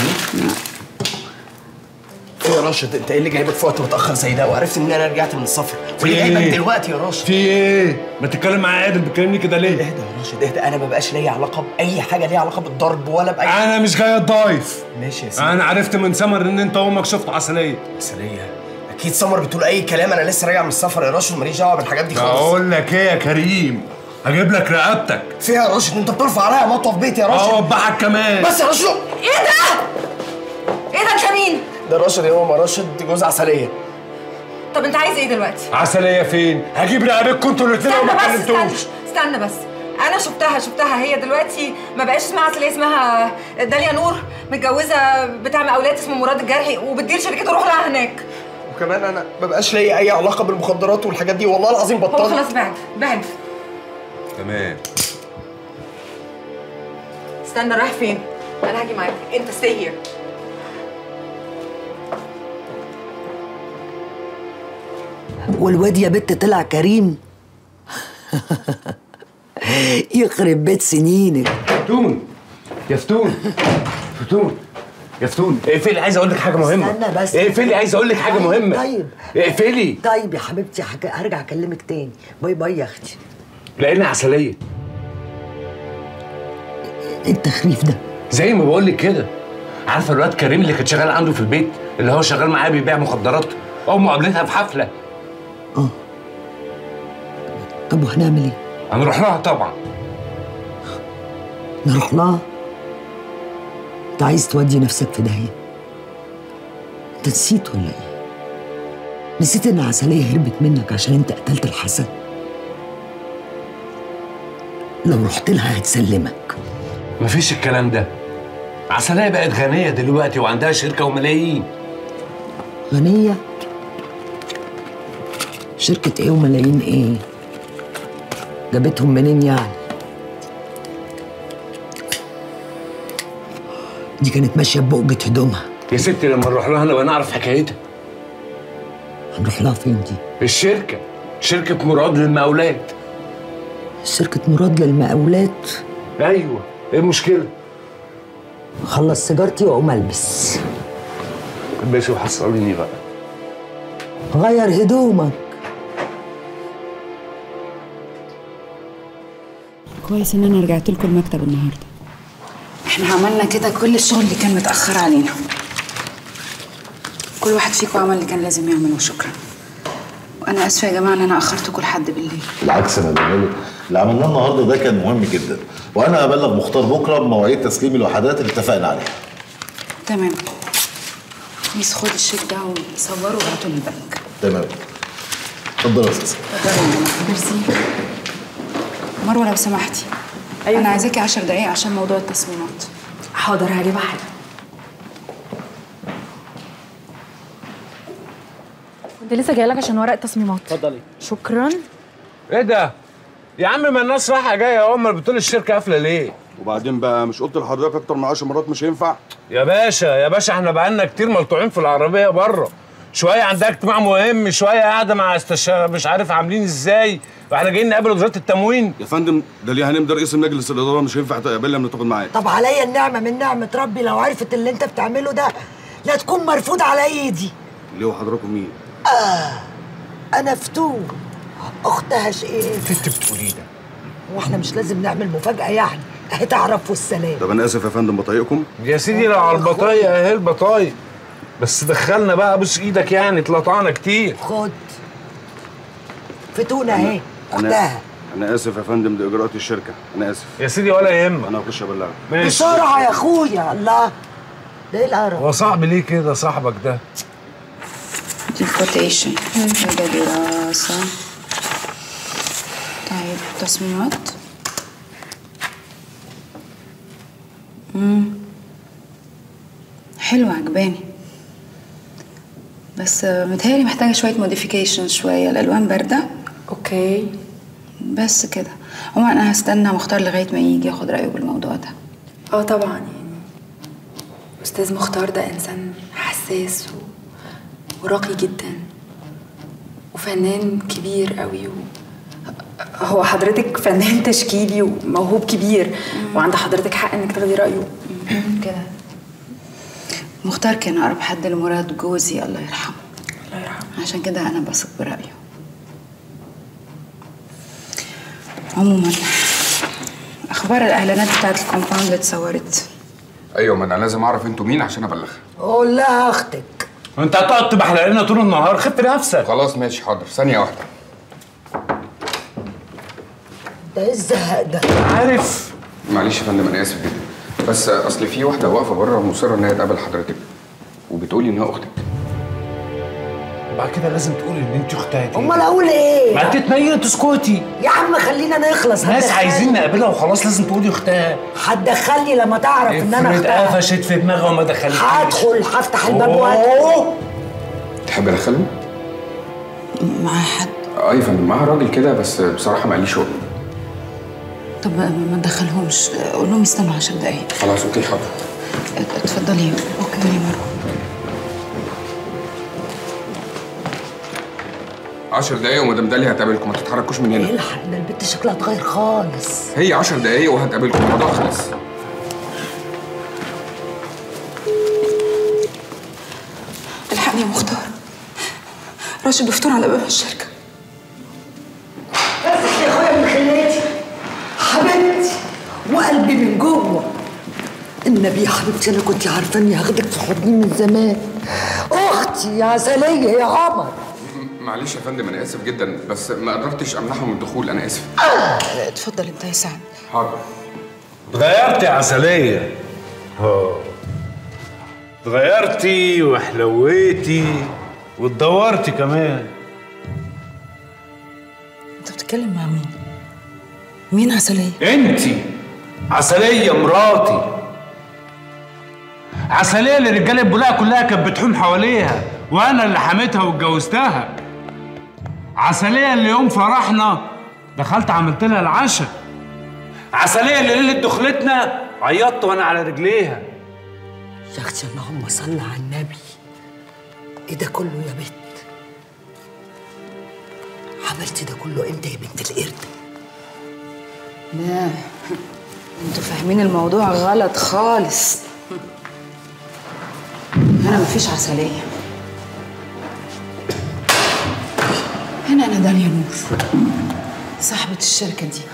في يا راشد انت ايه اللي جايبك في وقت متاخر زي ده وعرفت ان انا رجعت من السفر واللي جايبك دلوقتي يا راشد في ايه؟ ما تتكلم معايا عادل بتكلمني كده ليه؟ اهدى يا راشد اهدى انا ما بقاش ليا علاقه باي حاجه ليها علاقه بالضرب ولا باي انا مش جاي اتضايف ماشي يا سيدي انا عرفت من سمر ان انت وامك شفتوا عسليه عسليه اكيد سمر بتقول اي كلام انا لسه راجع من السفر يا راشد ماليش دعوه بالحاجات دي خالص بقول لك ايه يا كريم هجيب لك رقبتك فيها يا راشد انت بترفع عليا مطوه في بيتي يا راشد اوبعك كمان بس يا راشد ايه ده؟ ايه ده انت مين؟ ده راشد يا ماما راشد جوز عسليه طب انت عايز ايه دلوقتي؟ عسليه فين؟ هجيب رقبتكم انتوا الاثنين استنى وما بس استنى كلمتوش استنى بس انا شفتها شفتها هي دلوقتي ما بقاش اسمها عسلية اسمها داليا نور متجوزه بتعمل اولاد اسمه مراد الجرحي وبتدير شركته روح لها هناك وكمان انا ما بقاش ليا اي علاقه بالمخدرات والحاجات دي والله العظيم هو بطلت خلاص بعد بعد تمام استنى رايح فين؟ انا هاجي معاك انت stay here والواد يا بت طلع كريم يخرب بيت سنينك فتون يا فتون فتون يا فتون اقفلي عايز اقول لك حاجه مهمه استنى بس اقفلي عايز اقول لك حاجه مهمه طيب اقفلي طيب يا حبيبتي حك... هرجع اكلمك تاني باي باي يا اختي لقينا عسليه ايه التخريف ده زي ما بقول لك كده عارفه الواد كريم اللي كان شغال عنده في البيت اللي هو شغال معاه بيبيع مخدرات امه قابلتها في حفله طب وهنعمل ايه هنروح لها طبعا نروح لها انت عايز تودي نفسك في داهيه انت نسيت ولا ايه نسيت ان عسليه هربت منك عشان انت قتلت الحسن لو رحت لها هتسلمك مفيش الكلام ده عسلية بقت غنية دلوقتي وعندها شركة وملايين غنيه شركه ايه وملايين ايه جابتهم منين يعني دي كانت ماشيه ببقجه هدومها يا ستي لما نروح لها نبقى نعرف حكايتها هنروح لها فين دي الشركة شركة مراد للمقاولات شركه مراد للمقاولات ايوه ايه المشكلة؟ خلص سيجارتي واقوم البس ماشي وحصليني بقى غير هدومك كويس ان انا رجعت لكم المكتب النهارده احنا عملنا كده كل الشغل اللي كان متاخر علينا كل واحد فيكم عمل اللي كان لازم يعمله شكرا وانا اسفه يا جماعه ان انا اخرتكم لحد بالليل بالعكس انا بقول اللي عملناه النهارده ده كان مهم جدا وانا هبلغ مختار بكره بمواعيد تسليم الوحدات اللي اتفقنا عليها تمام ميس خد الشيك ده وصوره وابعته للبنك تمام اتفضل يا استاذ ميرسي مروه لو سمحتي أيوة. انا عايزاكي 10 دقايق عشان موضوع التصميمات حاضر هجيبها حالا كنت لسه جايه لك عشان ورق التصميمات اتفضلي شكرا ايه ده؟ يا عم ما الناس رايحة جاية اهو امال بتقول الشركة قافلة ليه؟ وبعدين بقى مش قلت لحضرتك اكتر من 10 مرات مش هينفع يا باشا يا باشا احنا بقالنا كتير ملطوعين في العربية بره شوية عندها اجتماع مهم شوية قاعدة مع استشارة مش عارف عاملين ازاي واحنا جايين نقابل وزارة التموين يا فندم ده ليه هنمضي رئيس مجلس الاداره مش هينفع تقابلنا من تاخد معاه طب عليا النعمه من نعمه ربي لو عرفت اللي انت بتعمله ده لا تكون مرفوض على ايدي ليه وحضراتكم مين آه انا فتون اختها شقيقة انت بتقولي ده واحنا مش لازم نعمل مفاجاه يعني اهي تعرف والسلام طب انا اسف يا فندم بطايقكم يا سيدي لو على البطايق اهي البطايق بس دخلنا بقى بص ايدك يعني اتلطعنا كتير خد فتون اهي انا اختها انا اسف يا فندم دي اجراءات الشركه انا اسف يا سيدي ولا يهمك انا هخش ابلغك بسرعه يا اخويا الله ده ايه القرف هو صعب ليه كده صاحبك ده؟ دي كوتيشن ده دراسة طيب تصميمات امم حلوة عجباني بس متهيألي محتاجة شوية موديفيكيشن شوية الألوان باردة اوكي بس كده عموما أنا هستنى مختار لغاية ما يجي ياخد رأيه بالموضوع ده اه طبعا يعني استاذ مختار ده انسان حساس و... وراقي جدا وفنان كبير قوي و... هو حضرتك فنان تشكيلي وموهوب كبير وعند حضرتك حق انك تاخدي رايه كده مختار كان أقرب حد لمراد جوزي الله يرحمه الله يرحمه عشان كده أنا بثق برأيه عموما أخبار الإعلانات بتاعت الكومباوند اللي اتصورت ايوه ما انا لازم اعرف انتوا مين عشان ابلغها قول لها اختك انت هتقعد تبحلق لنا طول النهار خف نفسك خلاص ماشي حاضر ثانيه واحده ده ايه الزهق ده عارف معلش يا فندم انا اسف جدا بس اصل في واحده واقفه بره مصره ان هي تقابل حضرتك وبتقولي انها اختك بعد كده لازم تقولي ان انت اختها دي امال اقول ايه ما تتنيلي تسكتي يا عم خلينا نخلص ناس هتدخلني. عايزين نقابلها وخلاص لازم تقولي اختها هتدخلني لما تعرف ان انا افرض اختها قفشت في دماغها وما دخلتنيش هدخل هفتح الباب أوه. وادخل تحب ادخله؟ معاه حد اه يا فندم معاها راجل كده بس بصراحه ما قاليش شغل طب ما تدخلهمش قول لهم يستنوا 10 دقايق خلاص اوكي حاضر اتفضلي اتفضلي مروه 10 دقايق ومدام داليا هتقابلكم ما تتحركوش من هنا الحق ده البت شكلها اتغير خالص هي 10 دقايق وهتقابلكم الموضوع خلص الحقني يا مختار راشد وفتون على باب الشركة بس يا اخويا من خلاتي حبيبتي وقلبي من جوه النبي يا حبيبتي انا كنت عارفه اني هاخدك في حضني من زمان اختي يا عسليه يا عمر معلش يا فندم انا اسف جدا بس ما قدرتش امنعهم من الدخول انا اسف اتفضل انت يا سعد حاضر اتغيرتي يا عسلية اه اتغيرتي وحلويتي واتدورتي كمان انت بتتكلم مع مين؟ مين عسلية؟ انتي عسلية مراتي عسلية اللي رجالة البلاء كلها كانت بتحوم حواليها وانا اللي حميتها واتجوزتها عسلية اللي يوم فرحنا دخلت عملت لها العشاء عسلية اللي ليلة دخلتنا عيطت وانا على رجليها يا اختي اللهم صل على النبي ايه ده كله يا بنت عملتي ده كله امتى يا بنت القرد لا انتوا فاهمين الموضوع غلط خالص هنا مفيش عسلية هنا أنا داليا نور صاحبة الشركة دي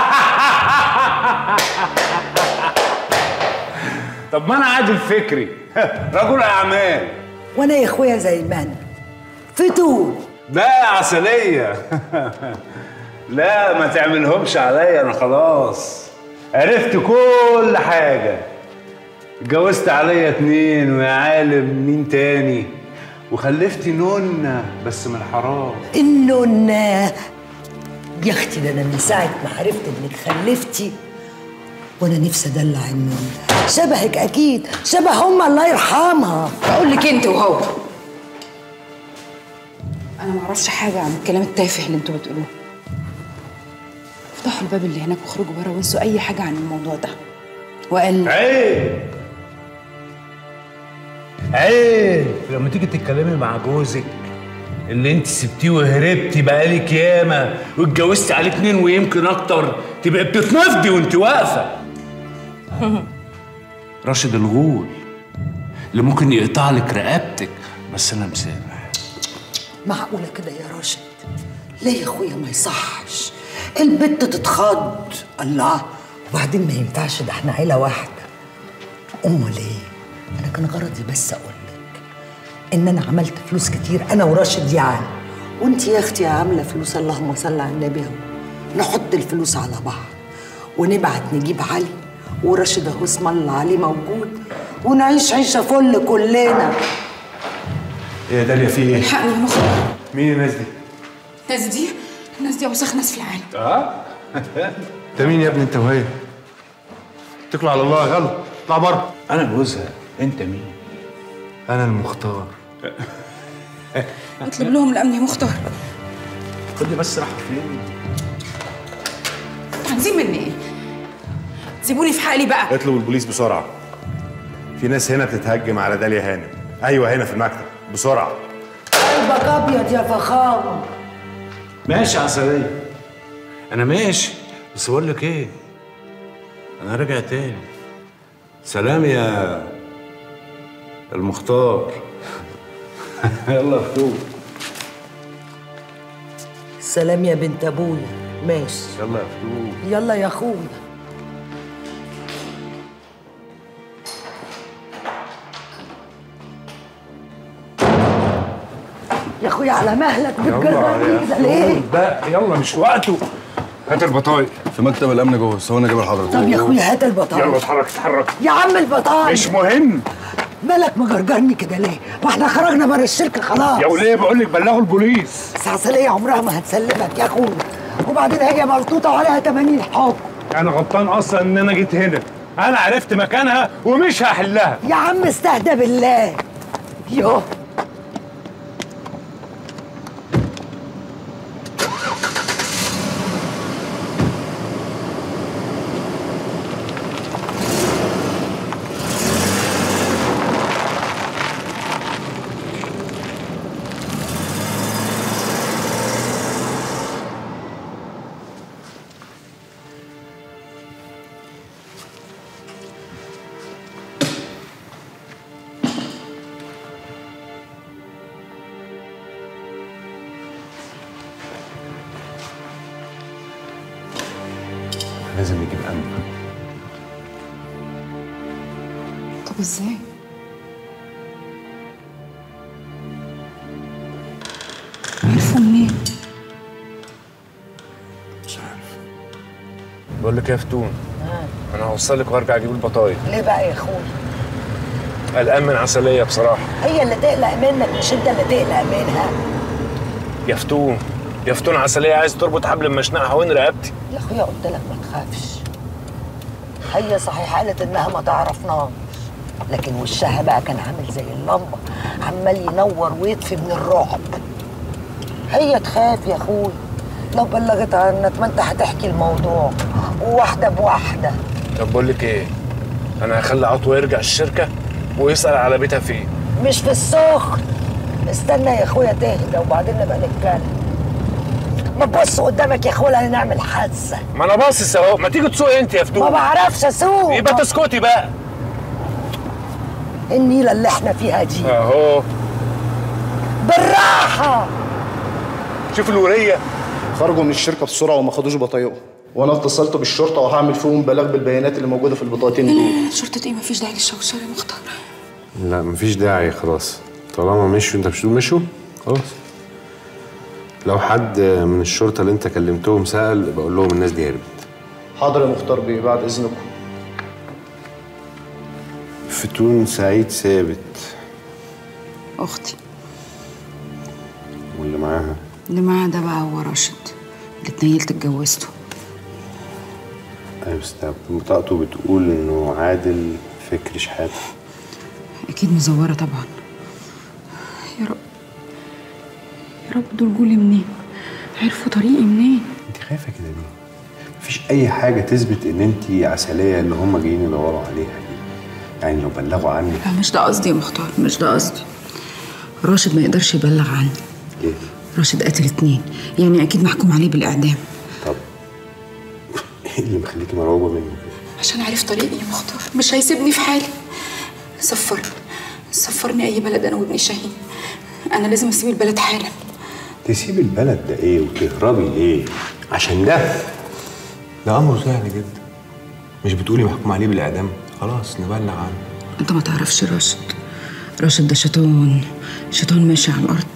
طب ما انا عادل فكري رجل اعمال وانا يا اخويا زي ما انا فتون لا يا عسلية لا ما تعملهمش عليا انا خلاص عرفت كل حاجة اتجوزت عليا اتنين ويا عالم مين تاني وخلفت نونة بس من حرام النونة يا اختي ده انا من ساعة ما عرفت انك خلفتي وانا نفسي ادلع النونة شبهك اكيد شبه امها الله يرحمها بقول لك انت وهو انا ما اعرفش حاجه عن الكلام التافه اللي انتوا بتقولوه افتحوا الباب اللي هناك واخرجوا بره وانسوا اي حاجه عن الموضوع ده وقال عيب عيب لما تيجي تتكلمي مع جوزك اللي انت سبتيه وهربتي بقالك ياما واتجوزتي عليه اتنين ويمكن اكتر تبقى بتتنفضي وانت واقفه راشد الغول اللي ممكن يقطع لك رقبتك بس انا مسامح معقولة كده يا راشد ليه يا اخويا ما يصحش البت تتخض الله وبعدين ما ينفعش ده احنا عيلة واحدة امال ايه انا كان غرضي بس اقول لك ان انا عملت فلوس كتير انا وراشد يعني وانت يا اختي عامله فلوس اللهم صل على النبي اهو نحط الفلوس على بعض ونبعت نجيب علي وراشد اهو اسم الله عليه موجود ونعيش عيشه فل كلنا ايه يا داليا في ايه؟ الحقني يا مختار مين الناس دي؟ الناس دي الناس دي اوسخ ناس في العالم اه انت مين يا ابني انت وهي؟ اتكلوا على الله يلا اطلع بره انا جوزها انت مين؟ انا المختار اطلب لهم الامن يا مختار خدي بس راح فين؟ عايزين مني ايه؟ سيبوني في حالي بقى اطلبوا البوليس بسرعه في ناس هنا بتتهجم على داليا هانم ايوه هنا في المكتب بسرعه قلبك ابيض يا فخامه ماشي يا عسلية انا ماشي بس بقول لك ايه انا راجع تاني سلام يا المختار يلا يا فتوح سلام يا بنت ابويا ماشي يلا يا فتوح يلا يا اخويا يا اخويا على مهلك بتجربني كده ليه؟ بقى يلا مش وقته هات البطايق في مكتب الامن جوه ثواني اجيب لحضرتك طب يا اخويا هات البطايق يلا اتحرك اتحرك يا عم البطايق مش مهم مالك مجرجرني كده ليه؟ ما احنا خرجنا بره الشركه خلاص يا وليه بقول لك بلغوا البوليس بس عسلية عمرها ما هتسلمك يا اخويا وبعدين هي ملطوطه وعليها 80 حكم انا غلطان اصلا ان انا جيت هنا انا عرفت مكانها ومش هحلها يا عم استهدى بالله يوه لازم نجيب امن طب ازاي؟ عرفوا منين؟ مش عارف بقول لك إيه يا فتون انا هوصلك وارجع اجيب البطايق ليه بقى يا اخوي قلقان من عسليه بصراحه هي اللي تقلق منك مش انت اللي تقلق منها يا فتون يا فتون عسليه عايز تربط حبل مشنقها وين رقبتي يا اخويا قلت لك ما تخافش هي صحيح قالت انها ما تعرفناش لكن وشها بقى كان عامل زي اللمبه عمال ينور ويطفي من الرعب هي تخاف يا اخوي لو بلغت عنك ما انت هتحكي الموضوع وواحده بواحده طب بقول لك ايه انا هخلي عطوه يرجع الشركه ويسال على بيتها فين مش في السخن استنى يا اخويا تهدى وبعدين نبقى نتكلم ما تبص قدامك يا اخويا هنعمل حادثه ما انا باصص اهو ما تيجي تسوقي انت يا فتون ما بعرفش اسوق يبقى تسكتي بقى النيله اللي احنا فيها دي اهو بالراحه شوف الوريه خرجوا من الشركه بسرعه وما خدوش بطايقهم وانا اتصلت بالشرطه وهعمل فيهم بلاغ بالبيانات اللي موجوده في البطاقتين لا لا دول لا شرطة ايه مفيش داعي للشوشرة يا مختار لا مفيش داعي خلاص طالما مشوا انت مش تقول مشوا خلاص لو حد من الشرطه اللي انت كلمتهم سال بقول لهم الناس دي هربت حاضر يا مختار بيه بعد اذنكم فتون سعيد ثابت اختي واللي معاها اللي معاه ده بقى هو راشد اللي اتنيلت اتجوزته ايوه بس ده بطاقته بتقول انه عادل فكري شحاته اكيد مزورة طبعا يا رب يا رب دول جولي منين عرفوا طريقي منين انت خايفه كده ليه؟ مفيش اي حاجه تثبت ان انت عسليه اللي هم جايين يدوروا عليها دي يعني لو بلغوا عنك لا مش ده قصدي يا مختار مش ده قصدي راشد ما يقدرش يبلغ عني ليه؟ راشد قتل اتنين يعني اكيد محكوم عليه بالاعدام طب ايه اللي مخليكي مرعوبه منه كده؟ عشان عارف طريقي يا مختار مش هيسيبني في حالي سفرني سفرني اي بلد انا وابن شاهين انا لازم اسيب البلد حالا تسيب البلد ده ايه وتهربي ليه؟ عشان ده ده امر سهل جدا مش بتقولي محكوم عليه بالاعدام خلاص نبلغ عنه انت ما تعرفش راشد راشد ده شيطان شيطان ماشي على الارض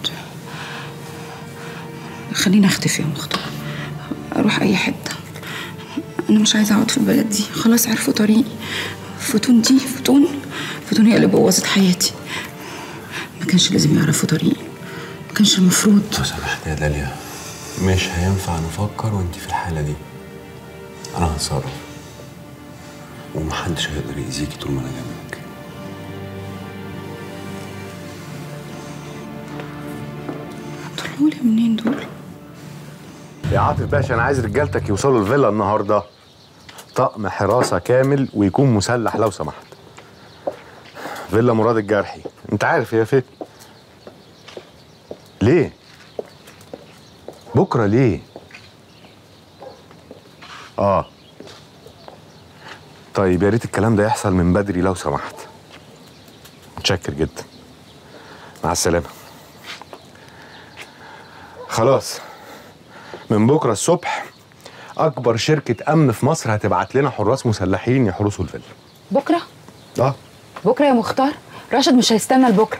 خليني اختفي يا مختار اروح اي حته انا مش عايزه اقعد في البلد دي خلاص عرفوا طريقي فتون دي فتون فتون هي اللي بوظت حياتي ما كانش لازم يعرفوا طريقي ما كانش المفروض لو سمحت يا داليا مش هينفع نفكر وانت في الحاله دي انا هتصرف ومحدش هيقدر يأذيكي طول ما انا جنبك طلعوا لي منين دول يا عاطف باشا انا عايز رجالتك يوصلوا الفيلا النهارده طقم حراسه كامل ويكون مسلح لو سمحت فيلا مراد الجرحي انت عارف هي فين ليه بكره ليه اه طيب يا ريت الكلام ده يحصل من بدري لو سمحت متشكر جدا مع السلامه خلاص من بكره الصبح اكبر شركه امن في مصر هتبعت لنا حراس مسلحين يحرسوا الفيلا بكره اه بكره يا مختار راشد مش هيستنى لبكره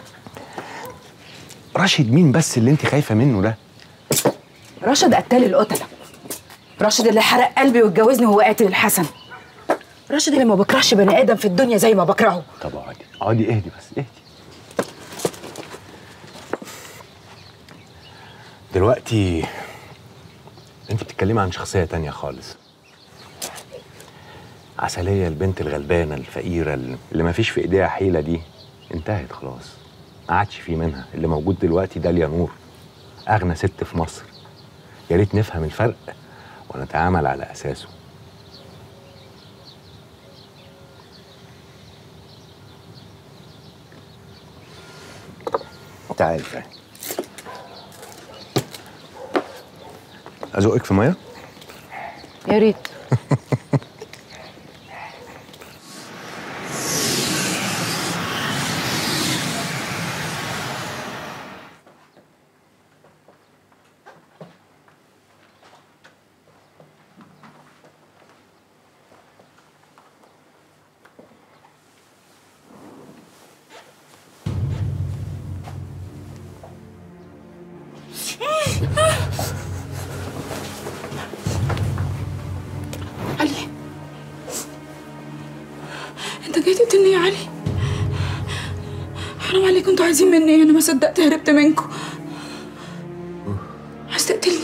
راشد مين بس اللي انت خايفه منه ده راشد قتال القتله راشد اللي حرق قلبي واتجوزني وهو قاتل الحسن راشد اللي ما بكرهش بني ادم في الدنيا زي ما بكرهه طب اقعدي اقعدي اهدي بس اهدي دلوقتي انت بتتكلمي عن شخصيه تانية خالص عسلية البنت الغلبانة الفقيرة اللي ما فيش في ايديها حيلة دي انتهت خلاص ما عادش في منها اللي موجود دلوقتي داليا نور أغنى ست في مصر يا ريت نفهم الفرق ونتعامل على أساسه تعالي تعالي أزقك في مية؟ يا ريت انت جاي تقتلني يا علي حرام عليكم انتوا عايزين مني ايه انا ما صدقت هربت منكم عايز تقتلني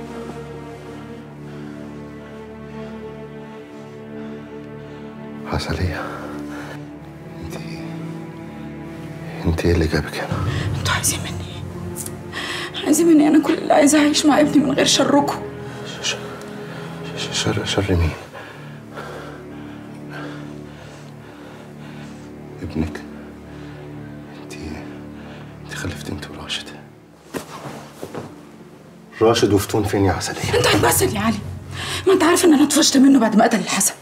عسلية انت انت ايه اللي جابك هنا؟ انتوا عايزين مني ايه عايزين مني انا كل اللي عايزه اعيش مع ابني من غير شركم ش- شر شر مين؟ ابنك انت انت خلفت انت وراشد راشد وفتون فين يا عسلية؟ انت هتمثل يا علي ما انت عارف ان انا طفشت منه بعد ما قتل الحسن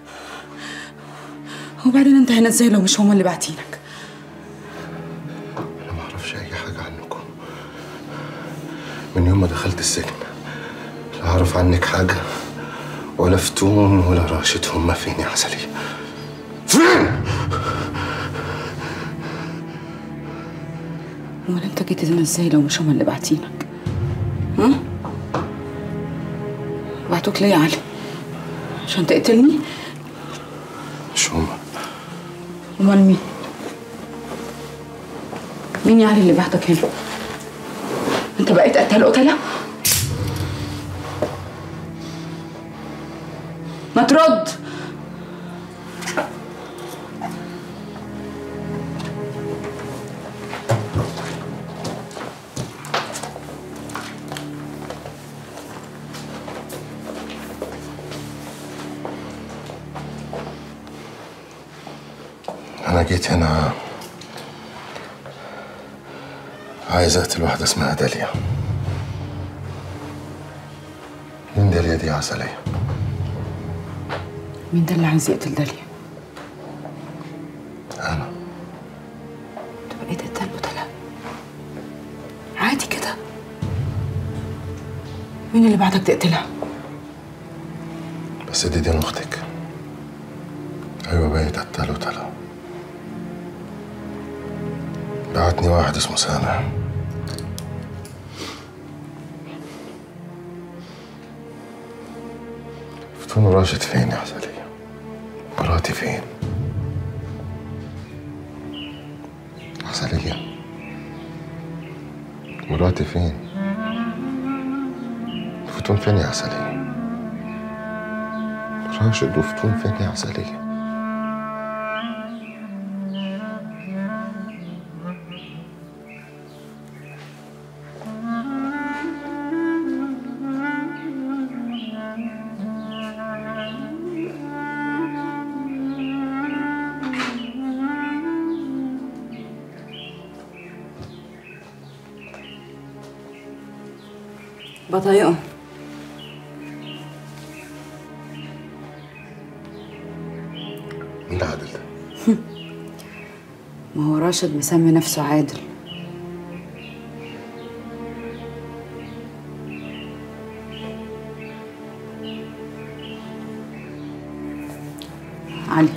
وبعدين انت هنا ازاي لو مش هما اللي باعتينك انا ما اعرفش اي حاجة عنكم من يوم ما دخلت السجن لا اعرف عنك حاجة ولا فتون ولا راشد هما فين يا عسلية؟ فين؟ امال انت جيت هنا ازاي لو مش هما اللي باعتينك ها بعتوك ليه يا علي عشان تقتلني مش هما امال مين مين يا علي اللي بعتك هنا انت بقيت قتال قتله ما ترد أنا جيت هنا عايز أقتل واحدة اسمها داليا مين داليا دي يا عسلية؟ مين ده اللي عايز يقتل داليا أنا انت بقيت قتال قتله عادي كده مين اللي بعتك تقتلها بس دي دي أختك أيوة بقيت قتال وتلا بعتني واحد اسمه سامح فتون راشد فين يا عسلية؟ مراتي فين؟ عسلية مراتي فين؟ فتون فين يا عسلية؟ راشد وفتون فين يا عسلية؟ بطايقهم مين عادل ده؟ ما هو راشد مسمي نفسه عادل علي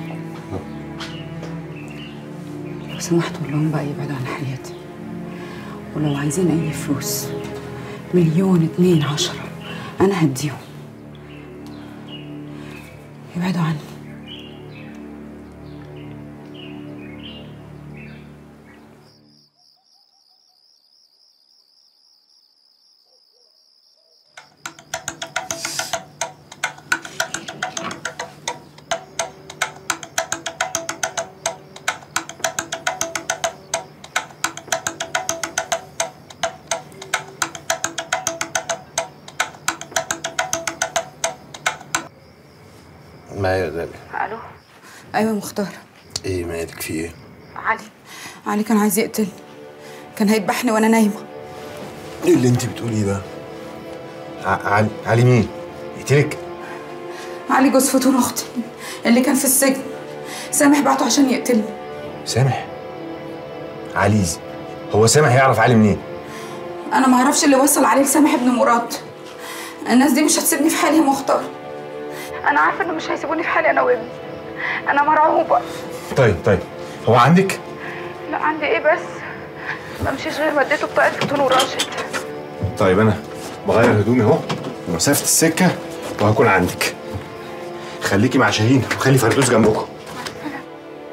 لو سمحت قول لهم بقى يبعدوا عن حياتي ولو عايزين اي فلوس مليون اتنين عشرة انا هديهم يبعدوا عني معايا يا داليا الو ايوه مختار ايه مالك في ايه؟ علي علي كان عايز يقتلني كان هيذبحني وانا نايمه ايه اللي انت بتقوليه ده؟ ع- علي علي مين؟ يقتلك؟ علي جوز فتون اختي اللي كان في السجن سامح بعته عشان يقتلني سامح علي هو سامح يعرف علي منين؟ انا ما اعرفش اللي وصل عليه لسامح ابن مراد الناس دي مش هتسيبني في حالي يا مختار انا عارفه انه مش هيسيبوني في حالي انا وابني انا مرعوبه طيب طيب هو عندك؟ لا عندي ايه بس ما مشيش غير ما اديته بطاقه فتون وراشد طيب انا بغير هدومي اهو ومسافة السكة وهكون عندك خليكي مع شاهين وخلي فردوس جنبكم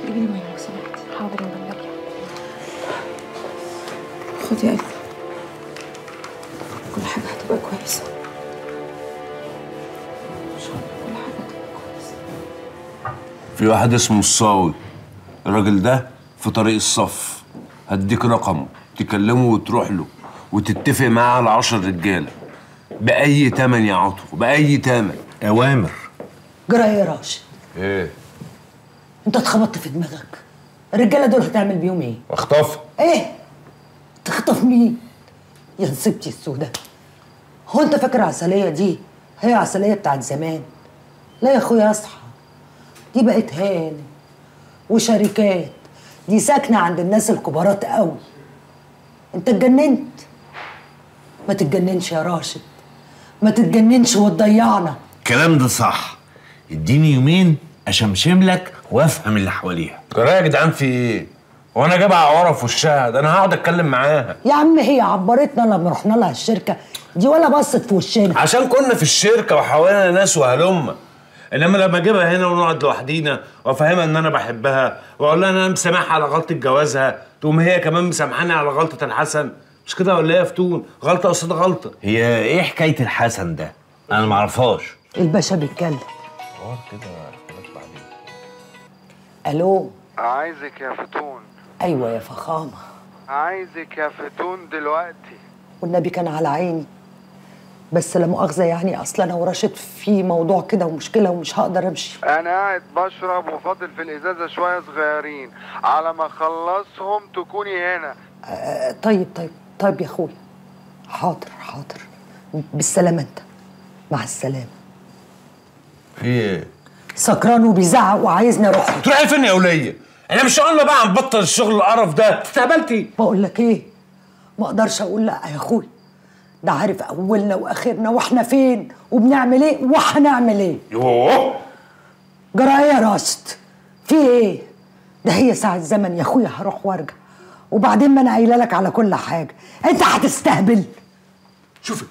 جيبي لي ميه لو سمحتي حاضر يا مدام داليا خدي يا قلبي كل حاجه هتبقى كويسه ان شاء الله كل حاجه هتبقى كويسه في واحد اسمه الصاوي الراجل ده في طريق الصف هديك رقمه تكلمه وتروح له وتتفق معاه على عشر رجاله بأي تمن يا عطو بأي تمن أوامر جرى ايه يا راشد ايه انت اتخبطت في دماغك الرجاله دول هتعمل بيهم ايه اخطف ايه تخطف مين يا نصيبتي السوداء هو انت فاكر عسلية دي هي عسلية بتاعت زمان لا يا اخويا اصحى دي بقت هانم وشركات دي ساكنة عند الناس الكبارات قوي انت اتجننت ما تتجننش يا راشد ما تتجننش وتضيعنا الكلام ده صح اديني يومين اشمشم لك وافهم اللي حواليها جرايه يا جدعان في ايه؟ هو انا جايبها عواره في وشها ده انا هقعد اتكلم معاها يا عم هي عبرتنا لما رحنا لها الشركة دي ولا بصت في وشنا عشان كنا في الشركه وحوالينا ناس وهلمه انما لما اجيبها هنا ونقعد لوحدينا وافهمها ان انا بحبها واقول لها ان انا مسامحها على غلطه جوازها تقوم هي كمان مسامحاني على غلطه الحسن مش كده ولا ايه يا فتون غلطه قصاد غلطه هي ايه حكايه الحسن ده انا معرفهاش الباشا بيتكلم الو عايزك يا فتون ايوه يا فخامة عايزك يا فتون دلوقتي والنبي كان على عيني بس لا مؤاخذة يعني اصل انا وراشد في موضوع كده ومشكلة ومش هقدر امشي انا قاعد بشرب وفاضل في الازازه شويه صغيرين على ما اخلصهم تكوني هنا آه طيب طيب طيب يا اخويا حاضر حاضر بالسلامة انت مع السلامة في ايه؟ سكران وبيزعق وعايزني اروح تروحي فين يا وليه؟ احنا مش قلنا بقى نبطل الشغل القرف ده استهبلتي بقول لك ايه ما اقدرش اقول لا يا اخويا ده عارف اولنا واخرنا واحنا فين وبنعمل ايه وهنعمل ايه يوه جرى ايه يا راشد في ايه ده هي ساعة زمن يا اخويا هروح وارجع وبعدين ما انا قايله لك على كل حاجه انت هتستهبل شوفي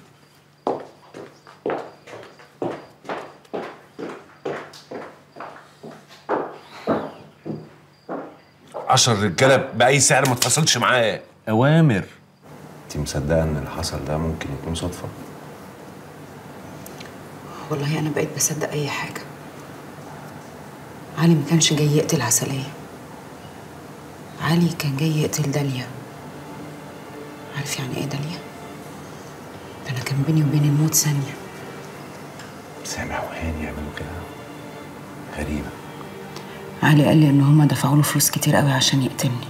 عشر رجاله باي سعر ما تفصلش معاه اوامر انت مصدقه ان اللي حصل ده ممكن يكون صدفه والله انا بقيت بصدق اي حاجه علي ما كانش جاي يقتل عسليه علي كان جاي يقتل داليا عارف يعني ايه داليا ده انا كان بيني وبين الموت ثانيه سامع وهاني يعملوا كده غريبه علي قال لي ان هما دفعوا له فلوس كتير قوي عشان يقتلني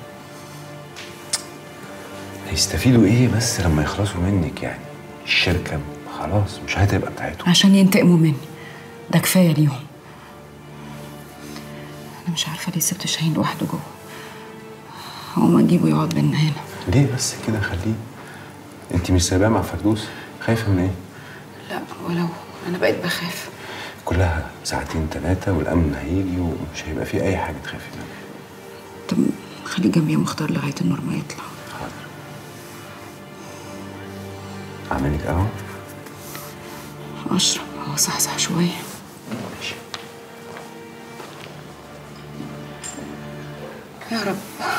هيستفيدوا ايه بس لما يخلصوا منك يعني الشركه خلاص مش هتبقى بتاعتهم عشان ينتقموا مني ده كفايه ليهم انا مش عارفه ليه سبت شاهين لوحده جوه هقوم اجيبه يقعد بينا هنا ليه بس كده خليه انت مش سايباه مع فردوس خايفه من ايه لا ولو انا بقيت بخاف كلها ساعتين ثلاثه والامن هيجي ومش هيبقى فيه اي حاجه تخافي منها طب خليه جنبي يا مختار لغايه النور ما يطلع اعمل لك قهوه اشرب هو صحصح شويه يا رب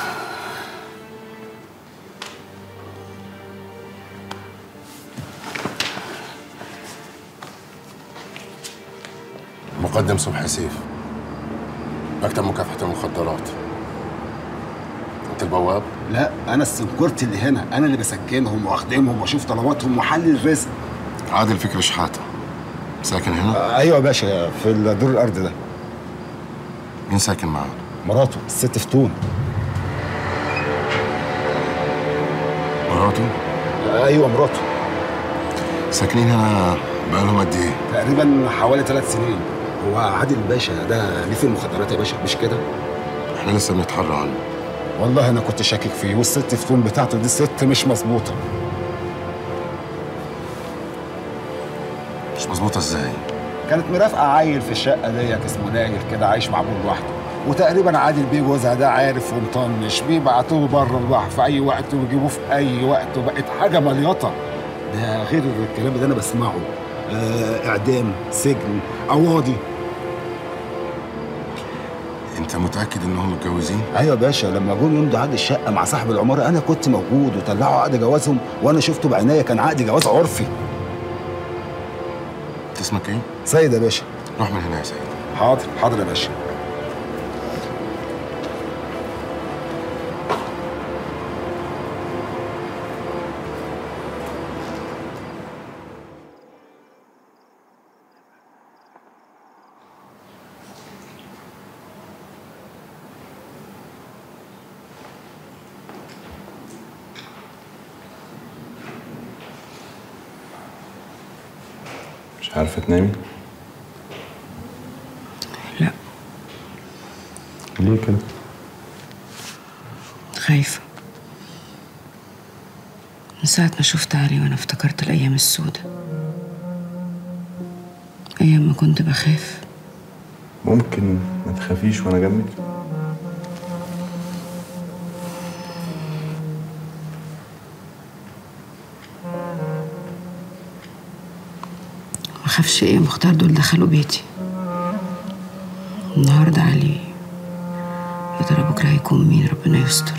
مقدم صبحي سيف مكتب مكافحة المخدرات انت البواب؟ لا انا السنكورتي اللي هنا انا اللي بسكنهم واخدمهم واشوف طلباتهم واحلل الرزق عادل فكري شحاتة ساكن هنا؟ ايوه يا باشا في الدور الارض ده مين ساكن معاه؟ مراته الست فتون مراته؟ ايوه مراته ساكنين هنا بقالهم قد ايه؟ تقريبا حوالي ثلاث سنين هو عادل باشا ده ليه في المخدرات يا باشا مش كده احنا لسه بنتحرى عنه والله انا كنت شاكك فيه والست فتون بتاعته دي ست مش مظبوطه مش مظبوطة ازاي؟ كانت مرافقه عيل في الشقه ديت اسمه نايل كده عايش مع ابوه لوحده وتقريبا عادل بيه جوزها ده عارف ومطنش بيبعتوه بره البحر في اي وقت ويجيبوه في اي وقت وبقت حاجه مليطه ده غير الكلام اللي انا بسمعه آه اعدام سجن قواضي انت متاكد انهم متجوزين ايوه يا باشا لما جم يمضوا عقد الشقه مع صاحب العماره انا كنت موجود وطلعوا عقد جوازهم وانا شفته بعينيا كان عقد جواز عرفي انت اسمك ايه سيد يا باشا روح من هنا يا سيد حاضر حاضر يا باشا مش عارفه تنامي لا ليه كده خايفة من ساعة ما شفت علي وأنا افتكرت الأيام السودة أيام ما كنت بخاف ممكن ما تخافيش وانا جنبك ما خافش إيه مختار دول دخلوا بيتي النهاردة علي يا ترى بكرة هيكون مين ربنا يستر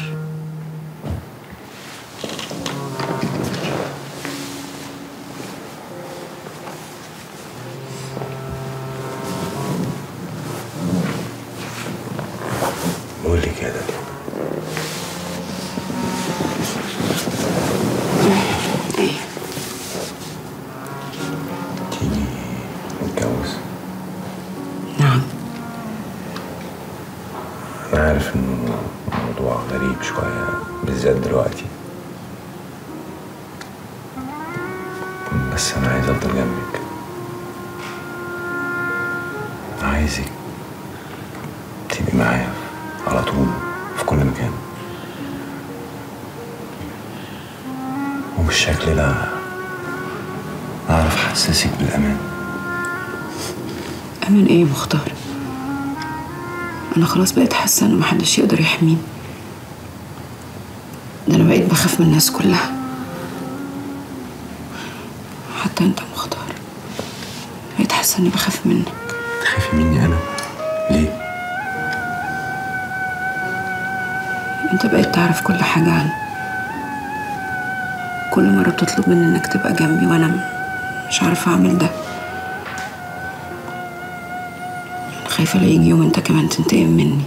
قول لي كده إيه تيجي نتجوز نعم انا عارف انه الموضوع غريب شويه بالذات دلوقتي بس انا عايز افضل جنبك عايزك تبقي معايا على طول في كل مكان وبالشكل ده اعرف احسسك بالامان أمن إيه يا مختار أنا خلاص بقيت حاسة إن محدش يقدر يحميني ده أنا بقيت بخاف من الناس كلها حتى أنت مختار بقيت حاسة إني بخاف منك تخافي مني انا ليه أنت بقيت تعرف كل حاجة عني كل مرة بتطلب مني إنك تبقى جنبي وأنا م- مش عارفة أعمل ده أنا خايفة لا يجي يوم أنت كمان تنتقم مني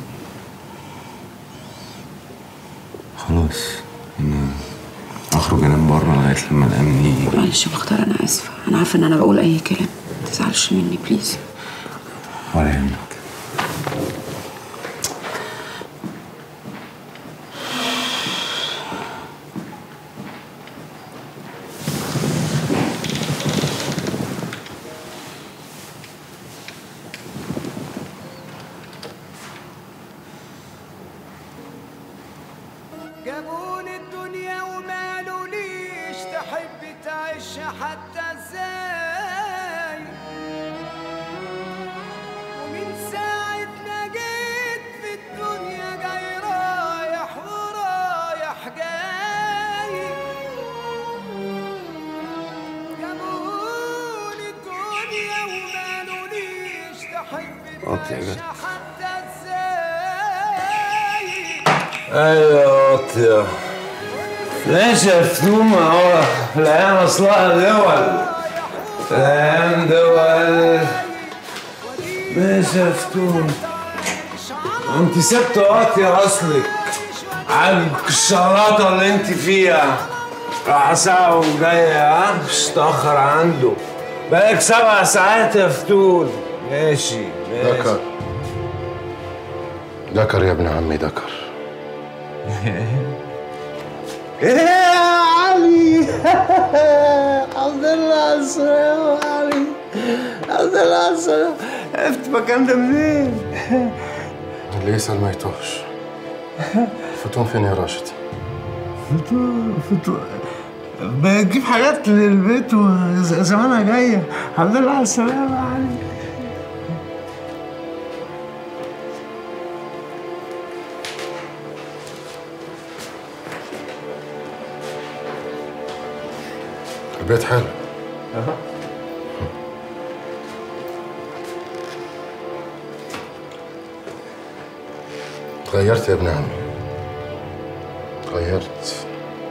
خلاص انا اخرج انام بره لغايه لما الامن يجي معلش يا مختار أنا آسفة أنا عارفة إن أنا بقول أي كلام متزعلش مني بليز ولا يهمك جابوني الدنيا وما قالوليش تحب تعيش حتى ازاي ومن ساعة ما جيت في الدنيا جاي رايح ورايح جاي جابوني الدنيا وما قالوليش تحب قط يا جدع. حتى ازاي ايوه واطية ليش يا فتومة اهو العيال اصلها دول العيال دول ماشي يا فتومة انت سبت واطية اصلك عاجبك الشلاطة اللي انت فيها راح ساعة وجاية ها مش تأخر عنده بقالك سبع ساعات يا فتون ماشي ماشي دكر دكر يا ابن عمي دكر ايه يا علي الحمد لله على السلامة يا علي الحمد لله على السلامة عرفت المكان ده منين؟ اللي يسأل ما يتوهش فتون فين يا راشد فتو فتو بجيب حاجات للبيت وزمانها جاية الحمد لله على السلامة يا علي البيت حلو اتغيرت يا ابن عمي اتغيرت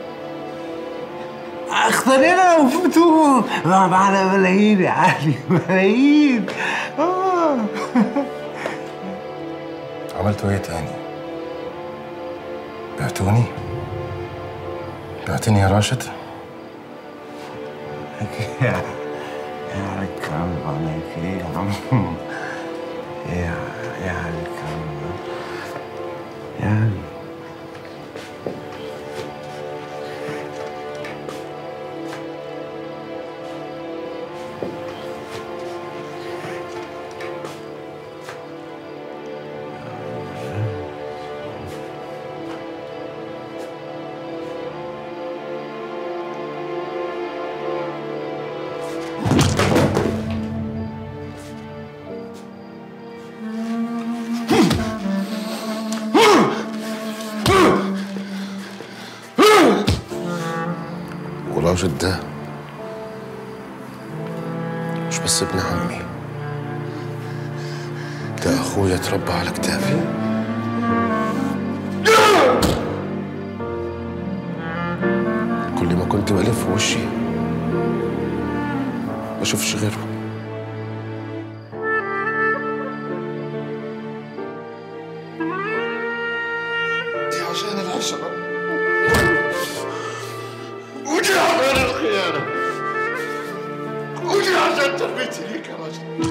اختارينا وفتوه معنا ملايين يا علي ملايين آه. عملتوا ايه تاني؟ بعتوني؟ بعتني يا راشد؟ يا يا الكرم عليك يا عم يا يا الكرم يا وراشد ده مش بس ابن عمي ده اخويا اتربى على كتافي كل ما كنت بلف وشي ما اشوفش غيره دي عشان العشرة ودي عشان الخيانة ودي عشان تربيتي ليك يا رجل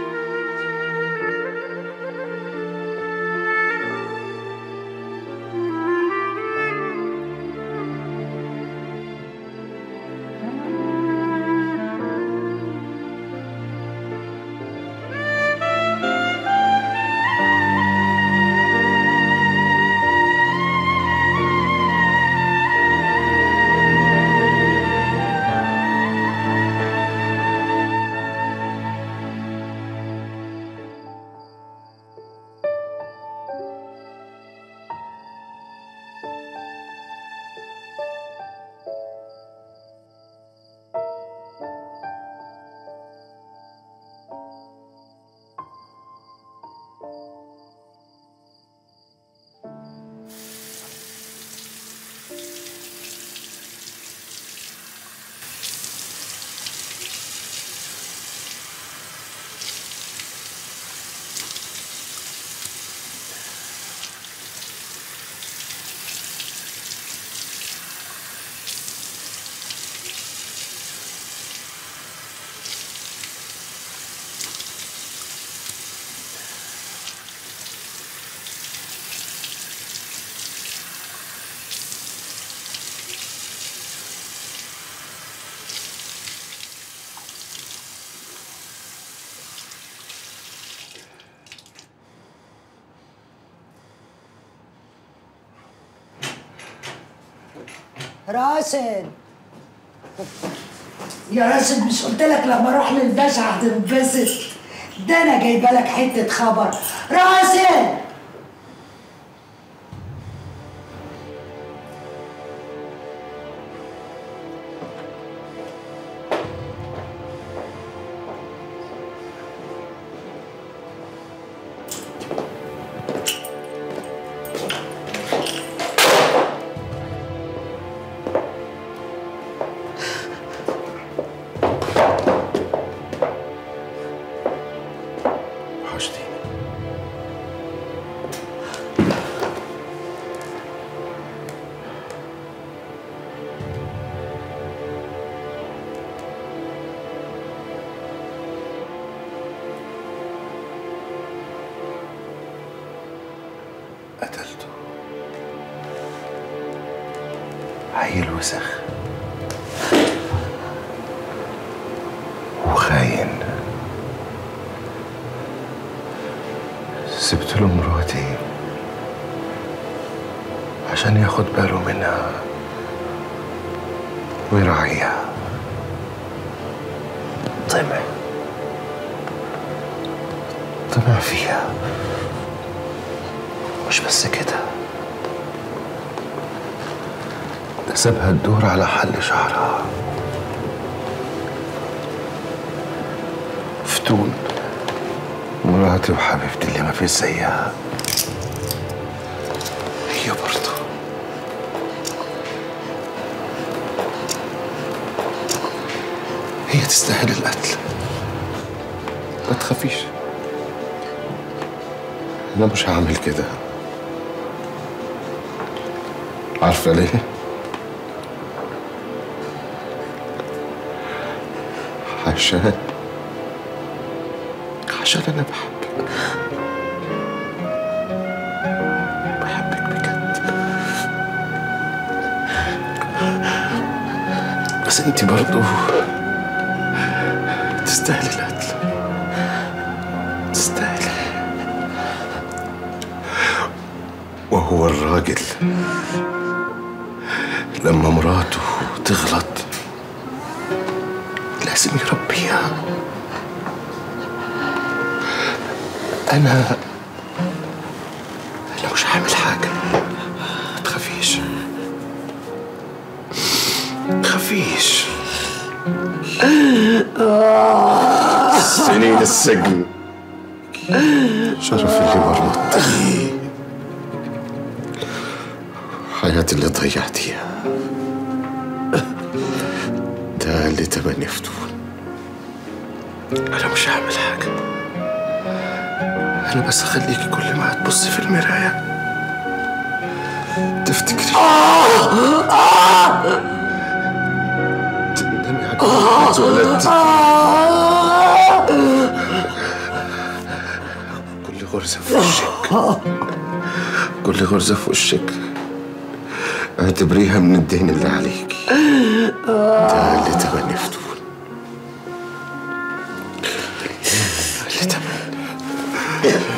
راشد يا راشد مش قلت لك لما اروح للباشا هتنبسط ده انا جايبه لك حته خبر راشد وحشتيني قتلته عيل وسخ وخاين سبت له مراتي عشان ياخد باله منها ويراعيها طمع طمع فيها مش بس كده ده سابها تدور على حل شعرها فتون مراتي وحبيبتي اللي ما في زيها تستاهل القتل ما تخافيش انا مش هعمل كده عارفه ليه عشان عشان انا بحبك بحبك بجد بس انت برضو تستاهلي القتل تستاهلي وهو الراجل لما مراته تغلط لازم يربيها انا انا مش هعمل حاجه ما تخافيش ما تخافيش سنين السجن شرف اللي مرضتي حياتي اللي ضيعتيها ده اللي تمني فتون انا مش هعمل حاجه انا بس اخليكي كل ما هتبصي في المرايه تفتكري تندمي على كل اتولدتي كل غرزه في وشك كل غرزه في وشك اعتبريها من الدين اللي عليكي ده اللي تمني فتون اللي تمني